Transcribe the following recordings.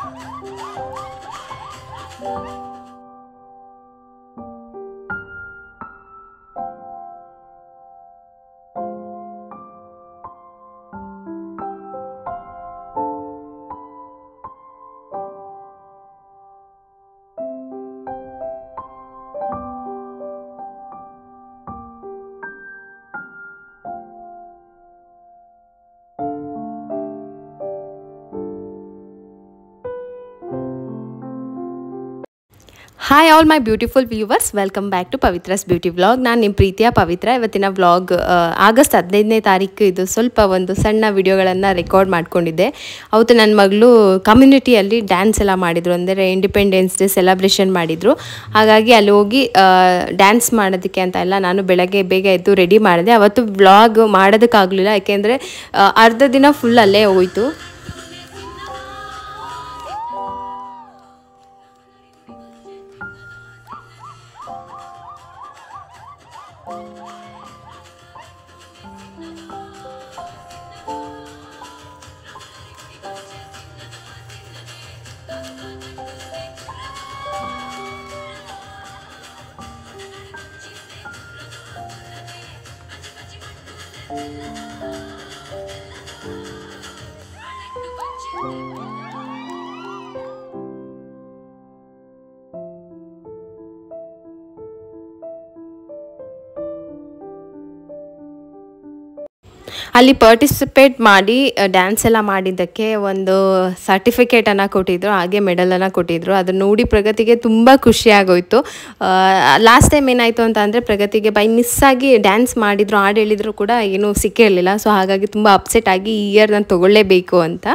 hi all my beautiful viewers welcome back to Pavithra's beauty vlog ನಾನು ನಿಮ್ಮ ಪ್ರೀತಿಯ ಪವಿತ್ರ ಇವತ್ತಿನ ವ್ಲಾಗ್ ಆಗಸ್ಟ್ ಹದಿನೈದನೇ ತಾರೀಕು ಇದು ಸ್ವಲ್ಪ ಒಂದು ಸಣ್ಣ ವಿಡಿಯೋಗಳನ್ನು ರೆಕಾರ್ಡ್ ಮಾಡ್ಕೊಂಡಿದ್ದೆ ಅವತ್ತು ನನ್ನ ಮಗಳು ಕಮ್ಯುನಿಟಿಯಲ್ಲಿ ಡ್ಯಾನ್ಸ್ ಎಲ್ಲ ಮಾಡಿದರು ಅಂದರೆ ಇಂಡಿಪೆಂಡೆನ್ಸ್ ಡೇ ಸೆಲೆಬ್ರೇಷನ್ ಮಾಡಿದರು ಹಾಗಾಗಿ ಅಲ್ಲಿ ಹೋಗಿ ಡ್ಯಾನ್ಸ್ ಮಾಡೋದಕ್ಕೆ ಅಂತ ಎಲ್ಲ ನಾನು ಬೆಳಗ್ಗೆ ಬೇಗ ಎದ್ದು ರೆಡಿ ಮಾಡಿದೆ ಅವತ್ತು ವ್ಲಾಗ್ ಮಾಡೋದಕ್ಕಾಗಲಿಲ್ಲ ಯಾಕೆಂದರೆ ಅರ್ಧ ದಿನ ಫುಲ್ ಅಲ್ಲೇ ಹೋಯಿತು ಅಲ್ಲಿ ಪಾರ್ಟಿಸಿಪೇಟ್ ಮಾಡಿ ಡ್ಯಾನ್ಸ್ ಎಲ್ಲ ಮಾಡಿದ್ದಕ್ಕೆ ಒಂದು ಸರ್ಟಿಫಿಕೇಟನ್ನು ಕೊಟ್ಟಿದ್ರು ಹಾಗೆ ಮೆಡಲನ್ನು ಕೊಟ್ಟಿದ್ರು ಅದನ್ನು ನೋಡಿ ಪ್ರಗತಿಗೆ ತುಂಬ ಖುಷಿ ಆಗೋಯ್ತು ಲಾಸ್ಟ್ ಟೈಮ್ ಏನಾಯಿತು ಅಂತ ಅಂದರೆ ಪ್ರಗತಿಗೆ ಬೈ ಮಿಸ್ ಆಗಿ ಡ್ಯಾನ್ಸ್ ಮಾಡಿದ್ರು ಹಾಡು ಹೇಳಿದ್ರು ಕೂಡ ಏನೂ ಸಿಕ್ಕಿರಲಿಲ್ಲ ಸೊ ಹಾಗಾಗಿ ತುಂಬ ಅಪ್ಸೆಟ್ ಆಗಿ ಈ ಇಯರ್ ನಾನು ತೊಗೊಳ್ಳೇಬೇಕು ಅಂತ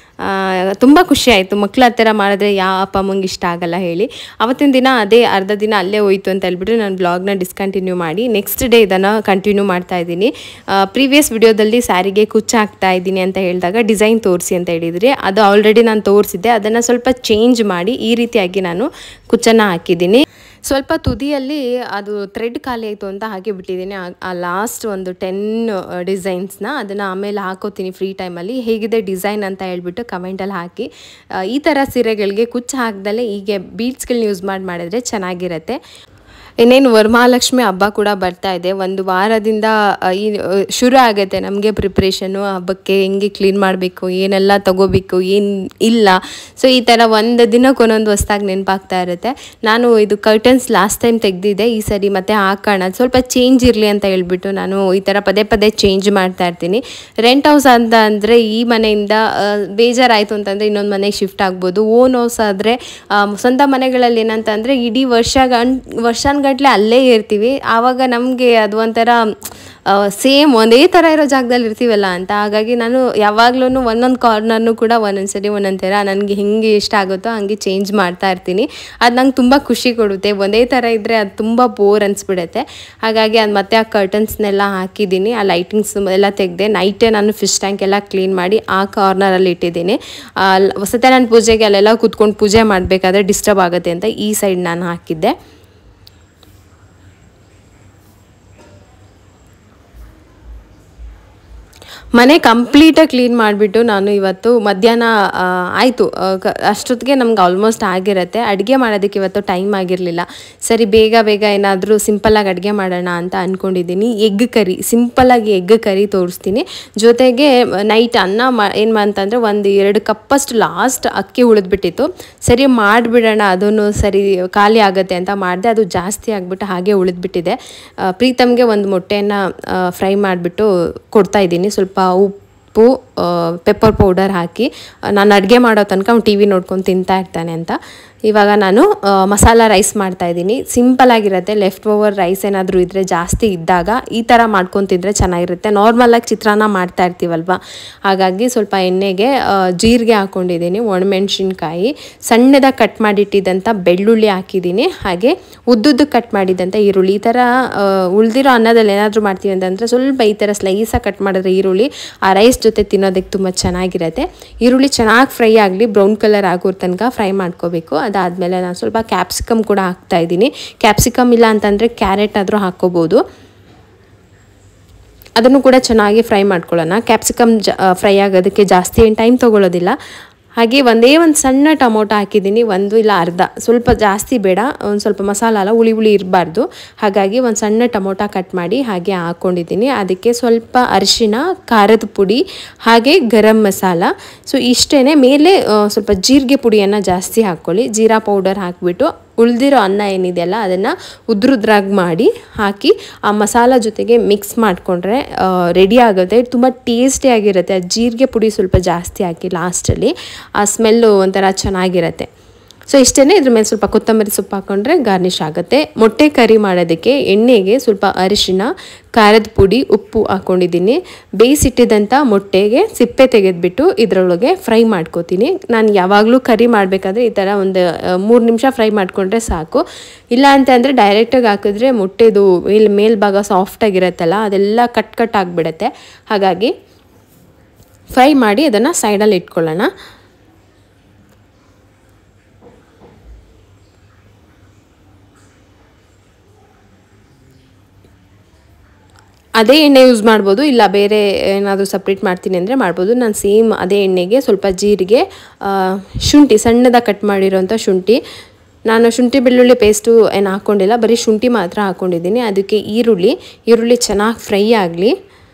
ತುಂಬ ಖುಷಿ ಆಯಿತು ಮಕ್ಳು ಆ ಥರ ಮಾಡಿದ್ರೆ ಯಾವ ಅಪ್ಪ ಅಮ್ಮಂಗೆ ಇಷ್ಟ ಆಗಲ್ಲ ಹೇಳಿ ಅವತ್ತಿನ ದಿನ ಅದೇ ಅರ್ಧ ದಿನ ಅಲ್ಲೇ ಹೋಯ್ತು ಅಂತ ಹೇಳ್ಬಿಟ್ಟು ನಾನು ಬ್ಲಾಗ್ನ ಡಿಸ್ಕಂಟಿನ್ಯೂ ಮಾಡಿ ನೆಕ್ಸ್ಟ್ ಡೇ ಇದನ್ನು ಕಂಟಿನ್ಯೂ ಮಾಡ್ತಾ ಇದ್ದೀನಿ ಪ್ರೀವಿಯಸ್ ವಿಡಿಯೋದಲ್ಲಿ ಸ್ಯಾರಿಗೆ ಕುಚ್ಚು ಹಾಕ್ತಾ ಇದ್ದೀನಿ ಅಂತ ಹೇಳಿದಾಗ ಡಿಸೈನ್ ತೋರಿಸಿ ಅಂತ ಹೇಳಿದ್ರಿ ಅದು ಆಲ್ರೆಡಿ ನಾನು ತೋರಿಸಿದ್ದೆ ಅದನ್ನು ಸ್ವಲ್ಪ ಚೇಂಜ್ ಮಾಡಿ ಈ ರೀತಿಯಾಗಿ ನಾನು ಕುಚ್ಚನ್ನು ಹಾಕಿದ್ದೀನಿ ಸ್ವಲ್ಪ ತುದಿಯಲ್ಲಿ ಅದು ಥ್ರೆಡ್ ಖಾಲಿ ಆಯಿತು ಅಂತ ಹಾಕಿ ಬಿಟ್ಟಿದ್ದೀನಿ ಆ ಲಾಸ್ಟ್ ಒಂದು ಟೆನ್ ಡಿಸೈನ್ಸ್ನ ಅದನ್ನು ಆಮೇಲೆ ಹಾಕೋತೀನಿ ಫ್ರೀ ಟೈಮಲ್ಲಿ ಹೇಗಿದೆ ಡಿಸೈನ್ ಅಂತ ಹೇಳ್ಬಿಟ್ಟು ಕಮೆಂಟಲ್ಲಿ ಹಾಕಿ ಈ ಥರ ಸೀರೆಗಳಿಗೆ ಕುಚ್ಚು ಹಾಕ್ದಲ್ಲೇ ಹೀಗೆ ಬೀಡ್ಸ್ಗಳನ್ನ ಯೂಸ್ ಮಾಡಿ ಮಾಡಿದ್ರೆ ಚೆನ್ನಾಗಿರುತ್ತೆ ಇನ್ನೇನು ವರಮಹಾಲಕ್ಷ್ಮಿ ಹಬ್ಬ ಕೂಡ ಬರ್ತಾ ಇದೆ ಒಂದು ವಾರದಿಂದ ಈ ಶುರು ಆಗುತ್ತೆ ನಮಗೆ ಪ್ರಿಪ್ರೇಷನು ಹಬ್ಬಕ್ಕೆ ಹೆಂಗೆ ಕ್ಲೀನ್ ಮಾಡಬೇಕು ಏನೆಲ್ಲ ತಗೋಬೇಕು ಏನು ಇಲ್ಲ ಸೊ ಈ ಥರ ಒಂದು ದಿನಕ್ಕೆ ಒಂದೊಂದು ಹೊಸ್ದಾಗಿ ನೆನಪಾಗ್ತಾ ಇರುತ್ತೆ ನಾನು ಇದು ಕರ್ಟನ್ಸ್ ಲಾಸ್ಟ್ ಟೈಮ್ ತೆಗೆದಿದ್ದೆ ಈ ಸರಿ ಮತ್ತೆ ಹಾಕೋಣ ಸ್ವಲ್ಪ ಚೇಂಜ್ ಇರಲಿ ಅಂತ ಹೇಳ್ಬಿಟ್ಟು ನಾನು ಈ ಥರ ಪದೇ ಪದೇ ಚೇಂಜ್ ಮಾಡ್ತಾ ಇರ್ತೀನಿ ರೆಂಟ್ ಹೌಸ್ ಅಂತ ಅಂದರೆ ಈ ಮನೆಯಿಂದ ಬೇಜಾರಾಯಿತು ಅಂತಂದರೆ ಇನ್ನೊಂದು ಮನೆಗೆ ಶಿಫ್ಟ್ ಆಗ್ಬೋದು ಓನ್ ಹೌಸ್ ಆದರೆ ಸ್ವಂತ ಮನೆಗಳಲ್ಲಿ ಏನಂತಂದರೆ ಇಡೀ ವರ್ಷ ಗಂ ವರ್ಷಾನ್ಗಟ್ಲೆ ಅಲ್ಲೇ ಇರ್ತೀವಿ ಆವಾಗ ನಮಗೆ ಅದು ಒಂಥರ ಸೇಮ್ ಒಂದೇ ಥರ ಇರೋ ಜಾಗದಲ್ಲಿ ಇರ್ತೀವಲ್ಲ ಅಂತ ಹಾಗಾಗಿ ನಾನು ಯಾವಾಗ್ಲೂ ಒಂದೊಂದು ಕಾರ್ನರ್ನು ಕೂಡ ಒಂದೊಂದು ಸರಿ ಒಂದೊಂದು ಥರ ನನಗೆ ಹೆಂಗೆ ಇಷ್ಟ ಆಗುತ್ತೋ ಹಂಗೆ ಚೇಂಜ್ ಮಾಡ್ತಾ ಇರ್ತೀನಿ ಅದು ನಂಗೆ ತುಂಬ ಖುಷಿ ಕೊಡುತ್ತೆ ಒಂದೇ ಥರ ಇದ್ದರೆ ಅದು ತುಂಬ ಬೋರ್ ಅನಿಸ್ಬಿಡುತ್ತೆ ಹಾಗಾಗಿ ಅದು ಮತ್ತೆ ಆ ಕರ್ಟನ್ಸ್ನೆಲ್ಲ ಹಾಕಿದ್ದೀನಿ ಆ ಲೈಟಿಂಗ್ಸ್ ಎಲ್ಲ ತೆಗೆದೆ ನೈಟೇ ನಾನು ಫಿಶ್ ಟ್ಯಾಂಕ್ ಎಲ್ಲ ಕ್ಲೀನ್ ಮಾಡಿ ಆ ಕಾರ್ನರಲ್ಲಿ ಇಟ್ಟಿದ್ದೀನಿ ಸತ್ಯನಾರಾಯಣ ಪೂಜೆಗೆ ಅಲ್ಲೆಲ್ಲ ಕೂತ್ಕೊಂಡು ಪೂಜೆ ಮಾಡಬೇಕಾದ್ರೆ ಡಿಸ್ಟರ್ಬ್ ಆಗುತ್ತೆ ಅಂತ ಈ ಸೈಡ್ ನಾನು ಹಾಕಿದ್ದೆ ಮನೆ ಕಂಪ್ಲೀಟಾಗಿ ಕ್ಲೀನ್ ಮಾಡಿಬಿಟ್ಟು ನಾನು ಇವತ್ತು ಮಧ್ಯಾಹ್ನ ಆಯಿತು ಅಷ್ಟೊತ್ತಿಗೆ ನಮ್ಗೆ ಆಲ್ಮೋಸ್ಟ್ ಆಗಿರುತ್ತೆ ಅಡುಗೆ ಮಾಡೋದಕ್ಕೆ ಇವತ್ತು ಟೈಮ್ ಆಗಿರಲಿಲ್ಲ ಸರಿ ಬೇಗ ಬೇಗ ಏನಾದರೂ ಸಿಂಪಲ್ಲಾಗಿ ಅಡುಗೆ ಮಾಡೋಣ ಅಂತ ಅಂದ್ಕೊಂಡಿದ್ದೀನಿ ಎಗ್ ಕರಿ ಸಿಂಪಲ್ಲಾಗಿ ಎಗ್ ಕರಿ ತೋರಿಸ್ತೀನಿ ಜೊತೆಗೆ ನೈಟ್ ಅನ್ನ ಮಾ ಏನು ಅಂತಂದರೆ ಒಂದು ಎರಡು ಕಪ್ಪಷ್ಟು ಲಾಸ್ಟ್ ಅಕ್ಕಿ ಉಳಿದ್ಬಿಟ್ಟಿತ್ತು ಸರಿ ಮಾಡಿಬಿಡೋಣ ಅದನ್ನು ಸರಿ ಖಾಲಿ ಆಗುತ್ತೆ ಅಂತ ಮಾಡಿದೆ ಅದು ಜಾಸ್ತಿ ಆಗಿಬಿಟ್ಟು ಹಾಗೆ ಉಳಿದ್ಬಿಟ್ಟಿದೆ ಪ್ರೀತಮ್ಗೆ ಒಂದು ಮೊಟ್ಟೆಯನ್ನು ಫ್ರೈ ಮಾಡಿಬಿಟ್ಟು ಕೊಡ್ತಾ ಇದ್ದೀನಿ ಸ್ವಲ್ಪ ಉಪ್ಪು ಪೆಪ್ಪರ್ ಪೌಡರ್ ಹಾಕಿ ನಾನು ಅಡುಗೆ ಮಾಡೋ ತನಕ ಅವ್ನು ಟಿ ವಿ ನೋಡ್ಕೊಂಡು ತಿಂತಾ ಇರ್ತಾನೆ ಅಂತ ಇವಾಗ ನಾನು ಮಸಾಲ ರೈಸ್ ಮಾಡ್ತಾಯಿದ್ದೀನಿ ಸಿಂಪಲಾಗಿರುತ್ತೆ ಲೆಫ್ಟ್ ಓವರ್ ರೈಸ್ ಏನಾದರೂ ಇದ್ದರೆ ಜಾಸ್ತಿ ಇದ್ದಾಗ ಈ ಥರ ಮಾಡ್ಕೊತಿದ್ರೆ ಚೆನ್ನಾಗಿರುತ್ತೆ ನಾರ್ಮಲಾಗಿ ಚಿತ್ರಾನ್ನ ಮಾಡ್ತಾ ಇರ್ತೀವಲ್ವ ಹಾಗಾಗಿ ಸ್ವಲ್ಪ ಎಣ್ಣೆಗೆ ಜೀರಿಗೆ ಹಾಕ್ಕೊಂಡಿದ್ದೀನಿ ಒಣಮೆಣ್ಸಿನ್ಕಾಯಿ ಸಣ್ಣದಾಗಿ ಕಟ್ ಮಾಡಿಟ್ಟಿದ್ದಂಥ ಬೆಳ್ಳುಳ್ಳಿ ಹಾಕಿದ್ದೀನಿ ಹಾಗೆ ಉದ್ದುದ್ದು ಕಟ್ ಮಾಡಿದ್ದಂಥ ಈರುಳ್ಳಿ ಈ ಥರ ಉಳಿದಿರೋ ಅನ್ನದಲ್ಲಿ ಏನಾದರೂ ಮಾಡ್ತೀವಿ ಅಂತಂದರೆ ಸ್ವಲ್ಪ ಈ ಥರ ಸ್ಲೈಸಾಗಿ ಕಟ್ ಮಾಡಿದ್ರೆ ಈರುಳ್ಳಿ ಆ ರೈಸ್ ಜೊತೆ ತಿನ್ನೋದಕ್ಕೆ ತುಂಬ ಚೆನ್ನಾಗಿರುತ್ತೆ ಈರುಳ್ಳಿ ಚೆನ್ನಾಗಿ ಫ್ರೈ ಆಗಲಿ ಬ್ರೌನ್ ಕಲರ್ ಆಗೋ ತನಕ ಫ್ರೈ ಮಾಡ್ಕೋಬೇಕು ಅದಾದಮೇಲೆ ನಾನು ಸ್ವಲ್ಪ ಕ್ಯಾಪ್ಸಿಕಮ್ ಕೂಡ ಹಾಕ್ತಾ ಇದ್ದೀನಿ ಕ್ಯಾಪ್ಸಿಕಮ್ ಇಲ್ಲ ಅಂತಂದರೆ ಕ್ಯಾರೆಟ್ ಆದರೂ ಹಾಕ್ಕೋಬೋದು ಅದನ್ನು ಕೂಡ ಚೆನ್ನಾಗಿ ಫ್ರೈ ಮಾಡ್ಕೊಳ್ಳೋಣ ಕ್ಯಾಪ್ಸಿಕಮ್ ಜ ಫ್ರೈ ಆಗೋದಕ್ಕೆ ಜಾಸ್ತಿ ಏನು ಟೈಮ್ ತೊಗೊಳ್ಳೋದಿಲ್ಲ ಹಾಗೆ ಒಂದೇ ಒಂದು ಸಣ್ಣ ಟೊಮೊಟೊ ಹಾಕಿದ್ದೀನಿ ಒಂದು ಇಲ್ಲ ಅರ್ಧ ಸ್ವಲ್ಪ ಜಾಸ್ತಿ ಬೇಡ ಒಂದು ಸ್ವಲ್ಪ ಮಸಾಲ ಅಲ್ಲ ಹುಳಿ ಹುಳಿ ಇರಬಾರ್ದು ಹಾಗಾಗಿ ಒಂದು ಸಣ್ಣ ಟೊಮೊಟೊ ಕಟ್ ಮಾಡಿ ಹಾಗೆ ಹಾಕ್ಕೊಂಡಿದ್ದೀನಿ ಅದಕ್ಕೆ ಸ್ವಲ್ಪ ಅರಿಶಿನ ಖಾರದ ಪುಡಿ ಹಾಗೆ ಗರಂ ಮಸಾಲ ಸೊ ಇಷ್ಟೇ ಮೇಲೆ ಆ, ಸ್ವಲ್ಪ ಜೀರಿಗೆ ಪುಡಿಯನ್ನು ಜಾಸ್ತಿ ಹಾಕ್ಕೊಳ್ಳಿ ಜೀರಾ ಪೌಡರ್ ಹಾಕಿಬಿಟ್ಟು ಉಳಿದಿರೋ ಅನ್ನ ಏನಿದೆಯಲ್ಲ ಅದನ್ನು ಉದ್ರುದ್ರಾಗಿ ಮಾಡಿ ಹಾಕಿ ಆ ಮಸಾಲ ಜೊತೆಗೆ ಮಿಕ್ಸ್ ಮಾಡಿಕೊಂಡ್ರೆ ರೆಡಿ ಆಗುತ್ತೆ ತುಂಬ ಟೇಸ್ಟಿಯಾಗಿರುತ್ತೆ ಆ ಜೀರಿಗೆ ಪುಡಿ ಸ್ವಲ್ಪ ಜಾಸ್ತಿ ಹಾಕಿ ಲಾಸ್ಟಲ್ಲಿ ಆ ಸ್ಮೆಲ್ಲು ಒಂಥರ ಚೆನ್ನಾಗಿರುತ್ತೆ ಸೊ ಇಷ್ಟೇ ಇದ್ರ ಮೇಲೆ ಸ್ವಲ್ಪ ಕೊತ್ತಂಬರಿ ಸೊಪ್ಪು ಹಾಕೊಂಡ್ರೆ ಗಾರ್ನಿಷ್ ಆಗುತ್ತೆ ಮೊಟ್ಟೆ ಕರಿ ಮಾಡೋದಕ್ಕೆ ಎಣ್ಣೆಗೆ ಸ್ವಲ್ಪ ಅರಿಶಿನ ಖಾರದ ಪುಡಿ ಉಪ್ಪು ಹಾಕ್ಕೊಂಡಿದ್ದೀನಿ ಬೇಯಿಸಿಟ್ಟಿದ್ದಂಥ ಮೊಟ್ಟೆಗೆ ಸಿಪ್ಪೆ ತೆಗೆದ್ಬಿಟ್ಟು ಇದರೊಳಗೆ ಫ್ರೈ ಮಾಡ್ಕೋತೀನಿ ನಾನು ಯಾವಾಗಲೂ ಕರಿ ಮಾಡಬೇಕಾದ್ರೆ ಈ ಥರ ಒಂದು ಮೂರು ನಿಮಿಷ ಫ್ರೈ ಮಾಡಿಕೊಂಡ್ರೆ ಸಾಕು ಇಲ್ಲ ಅಂತ ಅಂದರೆ ಡೈರೆಕ್ಟಾಗಿ ಹಾಕಿದ್ರೆ ಮೊಟ್ಟೆದು ಇಲ್ಲಿ ಮೇಲ್ಭಾಗ ಸಾಫ್ಟಾಗಿರುತ್ತಲ್ಲ ಅದೆಲ್ಲ ಕಟ್ ಕಟ್ ಆಗಿಬಿಡುತ್ತೆ ಹಾಗಾಗಿ ಫ್ರೈ ಮಾಡಿ ಅದನ್ನು ಸೈಡಲ್ಲಿ ಇಟ್ಕೊಳ್ಳೋಣ ಅದೇ ಎಣ್ಣೆ ಯೂಸ್ ಮಾಡ್ಬೋದು ಇಲ್ಲ ಬೇರೆ ಏನಾದರೂ ಸಪ್ರೇಟ್ ಮಾಡ್ತೀನಿ ಅಂದರೆ ಮಾಡ್ಬೋದು ನಾನು ಸೇಮ್ ಅದೇ ಎಣ್ಣೆಗೆ ಸ್ವಲ್ಪ ಜೀರಿಗೆ ಆ, ಶುಂಠಿ ಸಣ್ಣದಾಗಿ ಕಟ್ ಮಾಡಿರೋಂಥ ಶುಂಠಿ ನಾನು ಶುಂಠಿ ಬೆಳ್ಳುಳ್ಳಿ ಪೇಸ್ಟು ಏನು ಹಾಕ್ಕೊಂಡಿಲ್ಲ ಬರೀ ಶುಂಠಿ ಮಾತ್ರ ಹಾಕ್ಕೊಂಡಿದ್ದೀನಿ ಅದಕ್ಕೆ ಈರುಳ್ಳಿ ಈರುಳ್ಳಿ ಚೆನ್ನಾಗಿ ಫ್ರೈ ಆಗಲಿ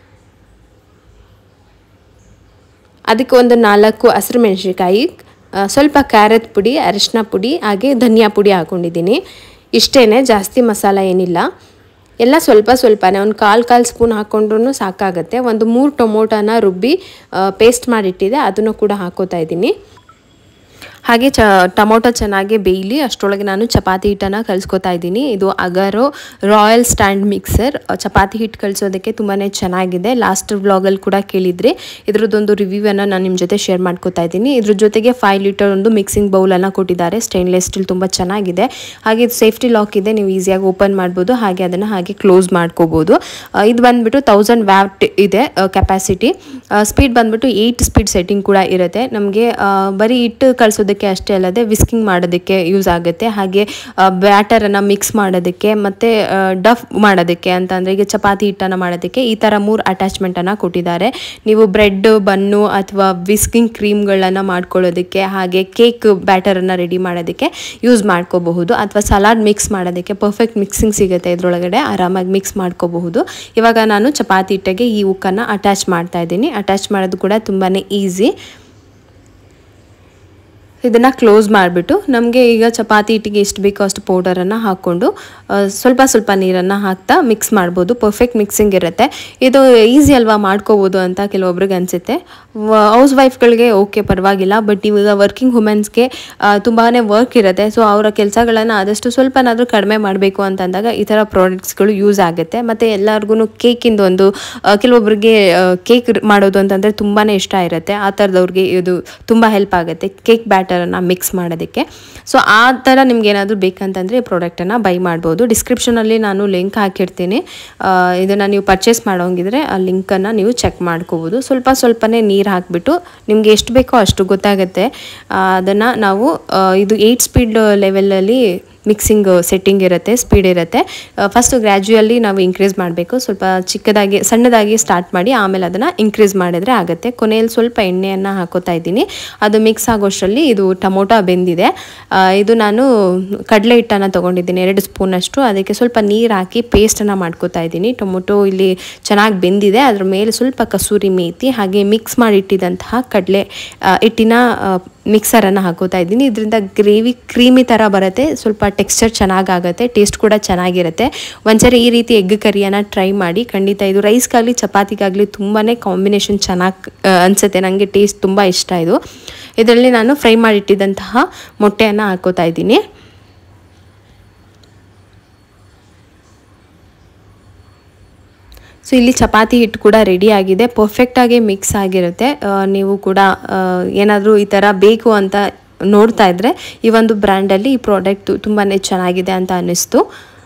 ಅದಕ್ಕೆ ಒಂದು ನಾಲ್ಕು ಹಸಿರು ಮೆಣಸಿನ್ಕಾಯಿ ಆ, ಸ್ವಲ್ಪ ಖಾರದ ಪುಡಿ ಅರಿಶಿನ ಪುಡಿ ಹಾಗೆ ಧನಿಯಾ ಪುಡಿ ಹಾಕ್ಕೊಂಡಿದ್ದೀನಿ ಇಷ್ಟೇ ಜಾಸ್ತಿ ಮಸಾಲ ಏನಿಲ್ಲ ಎಲ್ಲ ಸ್ವಲ್ಪ ಸ್ವಲ್ಪನೇ ಒಂದು ಕಾಲು ಕಾಲು ಸ್ಪೂನ್ ಹಾಕ್ಕೊಂಡ್ರೂ ಸಾಕಾಗುತ್ತೆ ಒಂದು ಮೂರು ಟೊಮೊಟೊನ ರುಬ್ಬಿ ಪೇಸ್ಟ್ ಮಾಡಿಟ್ಟಿದೆ ಅದನ್ನು ಕೂಡ ಹಾಕೋತಾ ಇದ್ದೀನಿ ಹಾಗೆ ಚ ಟೊಮೊಟೊ ಚೆನ್ನಾಗಿ ಬೇಯಲಿ ಅಷ್ಟರೊಳಗೆ ನಾನು ಚಪಾತಿ ಹಿಟ್ಟನ್ನು ಕಲಿಸ್ಕೊತಾ ಇದ್ದೀನಿ ಇದು ಅಗರೋ ರಾಯಲ್ ಸ್ಟ್ಯಾಂಡ್ ಮಿಕ್ಸರ್ ಚಪಾತಿ ಹಿಟ್ಟು ಕಲಿಸೋದಕ್ಕೆ ತುಂಬಾ ಚೆನ್ನಾಗಿದೆ ಲಾಸ್ಟ್ ವ್ಲಾಗಲ್ಲಿ ಕೂಡ ಕೇಳಿದ್ರಿ ಇದ್ರದ್ದೊಂದು ರಿವ್ಯೂವನ್ನು ನಾನು ನಿಮ್ಮ ಜೊತೆ ಶೇರ್ ಮಾಡ್ಕೋತಾ ಇದ್ದೀನಿ ಇದ್ರ ಜೊತೆಗೆ ಫೈವ್ ಲೀಟರ್ ಒಂದು ಮಿಕ್ಸಿಂಗ್ ಬೌಲನ್ನು ಕೊಟ್ಟಿದ್ದಾರೆ ಸ್ಟೈನ್ಲೆಸ್ ಸ್ಟೀಲ್ ತುಂಬ ಚೆನ್ನಾಗಿದೆ ಹಾಗೆ ಇದು ಸೇಫ್ಟಿ ಲಾಕ್ ಇದೆ ನೀವು ಈಸಿಯಾಗಿ ಓಪನ್ ಮಾಡ್ಬೋದು ಹಾಗೆ ಅದನ್ನು ಹಾಗೆ ಕ್ಲೋಸ್ ಮಾಡ್ಕೋಬೋದು ಆ, ಇದು ಬಂದ್ಬಿಟ್ಟು ತೌಸಂಡ್ ವ್ಯಾಟ್ ಇದೆ ಕೆಪಾಸಿಟಿ ಸ್ಪೀಡ್ ಬಂದ್ಬಿಟ್ಟು ಏಯ್ಟ್ ಸ್ಪೀಡ್ ಸೆಟ್ಟಿಂಗ್ ಕೂಡ ಇರುತ್ತೆ ನಮಗೆ ಬರೀ ಹಿಟ್ಟು ಕಳಿಸೋದಕ್ಕೆ ಅಷ್ಟೇ ಅಲ್ಲದೆ ವಿಸ್ಕಿಂಗ್ ಮಾಡೋದಕ್ಕೆ ಯೂಸ್ ಆಗುತ್ತೆ ಹಾಗೆ ಬ್ಯಾಟರನ್ನು ಮಿಕ್ಸ್ ಮಾಡೋದಕ್ಕೆ ಮತ್ತು ಡಫ್ ಮಾಡೋದಕ್ಕೆ ಅಂತ ಅಂದರೆ ಈಗ ಚಪಾತಿ ಹಿಟ್ಟನ್ನು ಮಾಡೋದಕ್ಕೆ ಈ ಥರ ಮೂರು ಅಟ್ಯಾಚ್ಮೆಂಟನ್ನು ಕೊಟ್ಟಿದ್ದಾರೆ ನೀವು ಬ್ರೆಡ್ ಬನ್ನು ಅಥವಾ ವಿಸ್ಕಿಂಗ್ ಕ್ರೀಮ್ಗಳನ್ನು ಮಾಡ್ಕೊಳ್ಳೋದಕ್ಕೆ ಹಾಗೆ ಕೇಕ್ ಬ್ಯಾಟರನ್ನು ರೆಡಿ ಮಾಡೋದಕ್ಕೆ ಯೂಸ್ ಮಾಡ್ಕೋಬಹುದು ಅಥವಾ ಸಲಾಡ್ ಮಿಕ್ಸ್ ಮಾಡೋದಕ್ಕೆ ಪರ್ಫೆಕ್ಟ್ ಮಿಕ್ಸಿಂಗ್ ಸಿಗುತ್ತೆ ಇದರೊಳಗಡೆ ಆರಾಮಾಗಿ ಮಿಕ್ಸ್ ಮಾಡ್ಕೋಬಹುದು ಇವಾಗ ನಾನು ಚಪಾತಿ ಹಿಟ್ಟಿಗೆ ಈ ಉಕ್ಕನ್ನು ಅಟ್ಯಾಚ್ ಮಾಡ್ತಾ ಇದ್ದೀನಿ ಅಟ್ಯಾಚ್ ಮಾಡೋದು ಕೂಡ ತುಂಬಾ ಈಸಿ ಇದನ್ನು ಕ್ಲೋಸ್ ಮಾಡಿಬಿಟ್ಟು ನಮಗೆ ಈಗ ಚಪಾತಿ ಹಿಟ್ಟಿಗೆ ಎಷ್ಟು ಬೇಕೋ ಅಷ್ಟು ಪೌಡರನ್ನು ಹಾಕ್ಕೊಂಡು ಆ, ಸ್ವಲ್ಪ ಸ್ವಲ್ಪ ನೀರನ್ನು ಹಾಕ್ತಾ ಮಿಕ್ಸ್ ಮಾಡ್ಬೋದು ಪರ್ಫೆಕ್ಟ್ ಮಿಕ್ಸಿಂಗ್ ಇರುತ್ತೆ ಇದು ಈಸಿ ಅಲ್ವಾ ಮಾಡ್ಕೋಬೋದು ಅಂತ ಕೆಲವೊಬ್ರಿಗೆ ಅನಿಸುತ್ತೆ ಹೌಸ್ ವೈಫ್ಗಳಿಗೆ ಓಕೆ ಪರವಾಗಿಲ್ಲ ಬಟ್ ಇವಾಗ ವರ್ಕಿಂಗ್ ವುಮೆನ್ಸ್ಗೆ ತುಂಬಾ ವರ್ಕ್ ಇರುತ್ತೆ ಸೊ ಅವರ ಕೆಲಸಗಳನ್ನು ಆದಷ್ಟು ಸ್ವಲ್ಪನಾದರೂ ಕಡಿಮೆ ಮಾಡಬೇಕು ಅಂತಂದಾಗ ಈ ಥರ ಪ್ರಾಡಕ್ಟ್ಸ್ಗಳು ಯೂಸ್ ಆಗುತ್ತೆ ಮತ್ತು ಎಲ್ಲರಿಗೂ ಕೇಕಿಂದು ಒಂದು ಆ, ಕೆಲವೊಬ್ರಿಗೆ ಕೇಕ್ ಮಾಡೋದು ಅಂತಂದರೆ ತುಂಬಾ ಇಷ್ಟ ಇರುತ್ತೆ ಆ ಥರದವ್ರಿಗೆ ಇದು ತುಂಬ ಹೆಲ್ಪ್ ಆಗುತ್ತೆ ಕೇಕ್ ಬ್ಯಾಟರನ್ನು ಮಿಕ್ಸ್ ಮಾಡೋದಕ್ಕೆ ಸೊ ಆ ಥರ ನಿಮ್ಗೆ ಏನಾದರೂ ಬೇಕಂತಂದರೆ ಈ ಪ್ರಾಡಕ್ಟನ್ನು ಬೈ ಮಾಡ್ಬೋದು ಡಿಸ್ಕ್ರಿಪ್ಷನಲ್ಲಿ ನಾನು ಲಿಂಕ್ ಹಾಕಿರ್ತೀನಿ ಇದನ್ನು ನೀವು ಪರ್ಚೇಸ್ ಮಾಡೋಂಗಿದ್ರೆ ಆ ಲಿಂಕನ್ನು ನೀವು ಚೆಕ್ ಮಾಡ್ಕೋಬೋದು ಸ್ವಲ್ಪ ಸ್ವಲ್ಪನೇ ನೀರು ಹಾಕಿಬಿಟ್ಟು ನಿಮಗೆ ಎಷ್ಟು ಬೇಕೋ ಅಷ್ಟು ಗೊತ್ತಾಗುತ್ತೆ ಅದನ್ನು ನಾವು ಆ, ಇದು ಏಯ್ಟ್ ಸ್ಪೀಡ್ ಲೆವೆಲಲ್ಲಿ ಮಿಕ್ಸಿಂಗ್ ಸೆಟ್ಟಿಂಗ್ ಇರುತ್ತೆ ಸ್ಪೀಡ್ ಇರುತ್ತೆ ಫಸ್ಟು ಗ್ರ್ಯಾಜುಯಲಿ ನಾವು ಇನ್ಕ್ರೀಸ್ ಮಾಡಬೇಕು ಸ್ವಲ್ಪ ಚಿಕ್ಕದಾಗಿ ಸಣ್ಣದಾಗಿ ಸ್ಟಾರ್ಟ್ ಮಾಡಿ ಆಮೇಲೆ ಅದನ್ನು ಇನ್ಕ್ರೀಸ್ ಮಾಡಿದ್ರೆ ಆಗುತ್ತೆ ಕೊನೆಯಲ್ಲಿ ಸ್ವಲ್ಪ ಎಣ್ಣೆಯನ್ನು ಹಾಕೋತಾ ಇದ್ದೀನಿ ಅದು ಮಿಕ್ಸ್ ಆಗೋಷ್ಟರಲ್ಲಿ ಇದು ಟೊಮೊಟೊ ಬೆಂದಿದೆ ಆ, ಇದು ನಾನು ಕಡಲೆ ಹಿಟ್ಟನ್ನು ತೊಗೊಂಡಿದ್ದೀನಿ ಎರಡು ಸ್ಪೂನಷ್ಟು ಅದಕ್ಕೆ ಸ್ವಲ್ಪ ನೀರು ಹಾಕಿ ಪೇಸ್ಟನ್ನು ಮಾಡ್ಕೋತಾ ಇದ್ದೀನಿ ಟೊಮೊಟೊ ಇಲ್ಲಿ ಚೆನ್ನಾಗಿ ಬೆಂದಿದೆ ಅದ್ರ ಮೇಲೆ ಸ್ವಲ್ಪ ಕಸೂರಿ ಮೇಥಿ ಹಾಗೆ ಮಿಕ್ಸ್ ಮಾಡಿಟ್ಟಿದ್ದಂತಹ ಕಡಲೆ ಆ, ಹಿಟ್ಟಿನ ಆ, ಮಿಕ್ಸರನ್ನು ಹಾಕೋತಾ ಇದ್ದೀನಿ ಇದರಿಂದ ಗ್ರೇವಿ ಕ್ರೀಮಿ ಥರ ಬರುತ್ತೆ ಸ್ವಲ್ಪ ಟೆಕ್ಸ್ಚರ್ ಚೆನ್ನಾಗಾಗುತ್ತೆ ಟೇಸ್ಟ್ ಕೂಡ ಚೆನ್ನಾಗಿರುತ್ತೆ ಒಂದ್ಸರಿ ಈ ರೀತಿ ಎಗ್ ಕರಿಯನ್ನು ಟ್ರೈ ಮಾಡಿ ಖಂಡಿತ ಇದು ರೈಸ್ಗಾಗಲಿ ಚಪಾತಿಗಾಗಲಿ ತುಂಬಾ ಕಾಂಬಿನೇಷನ್ ಚೆನ್ನಾಗಿ ಅನಿಸುತ್ತೆ ನನಗೆ ಟೇಸ್ಟ್ ತುಂಬ ಇಷ್ಟ ಇದು ಇದರಲ್ಲಿ ನಾನು ಫ್ರೈ ಮಾಡಿಟ್ಟಿದ್ದಂತಹ ಮೊಟ್ಟೆಯನ್ನು ಹಾಕೋತಾ ಇದ್ದೀನಿ ಸೊ ಇಲ್ಲಿ ಚಪಾತಿ ಹಿಟ್ಟು ಕೂಡ ರೆಡಿ ಆಗಿದೆ ಪರ್ಫೆಕ್ಟಾಗಿ ಮಿಕ್ಸ್ ಆಗಿರುತ್ತೆ ಆ, ನೀವು ಕೂಡ ಏನಾದರೂ ಈ ಥರ ಬೇಕು ಅಂತ ನೋಡ್ತಾ ಇದ್ದರೆ ಈ ಒಂದು ಬ್ರ್ಯಾಂಡಲ್ಲಿ ಈ ಪ್ರಾಡಕ್ಟ್ ತುಂಬಾ ಚೆನ್ನಾಗಿದೆ ಅಂತ ಅನ್ನಿಸ್ತು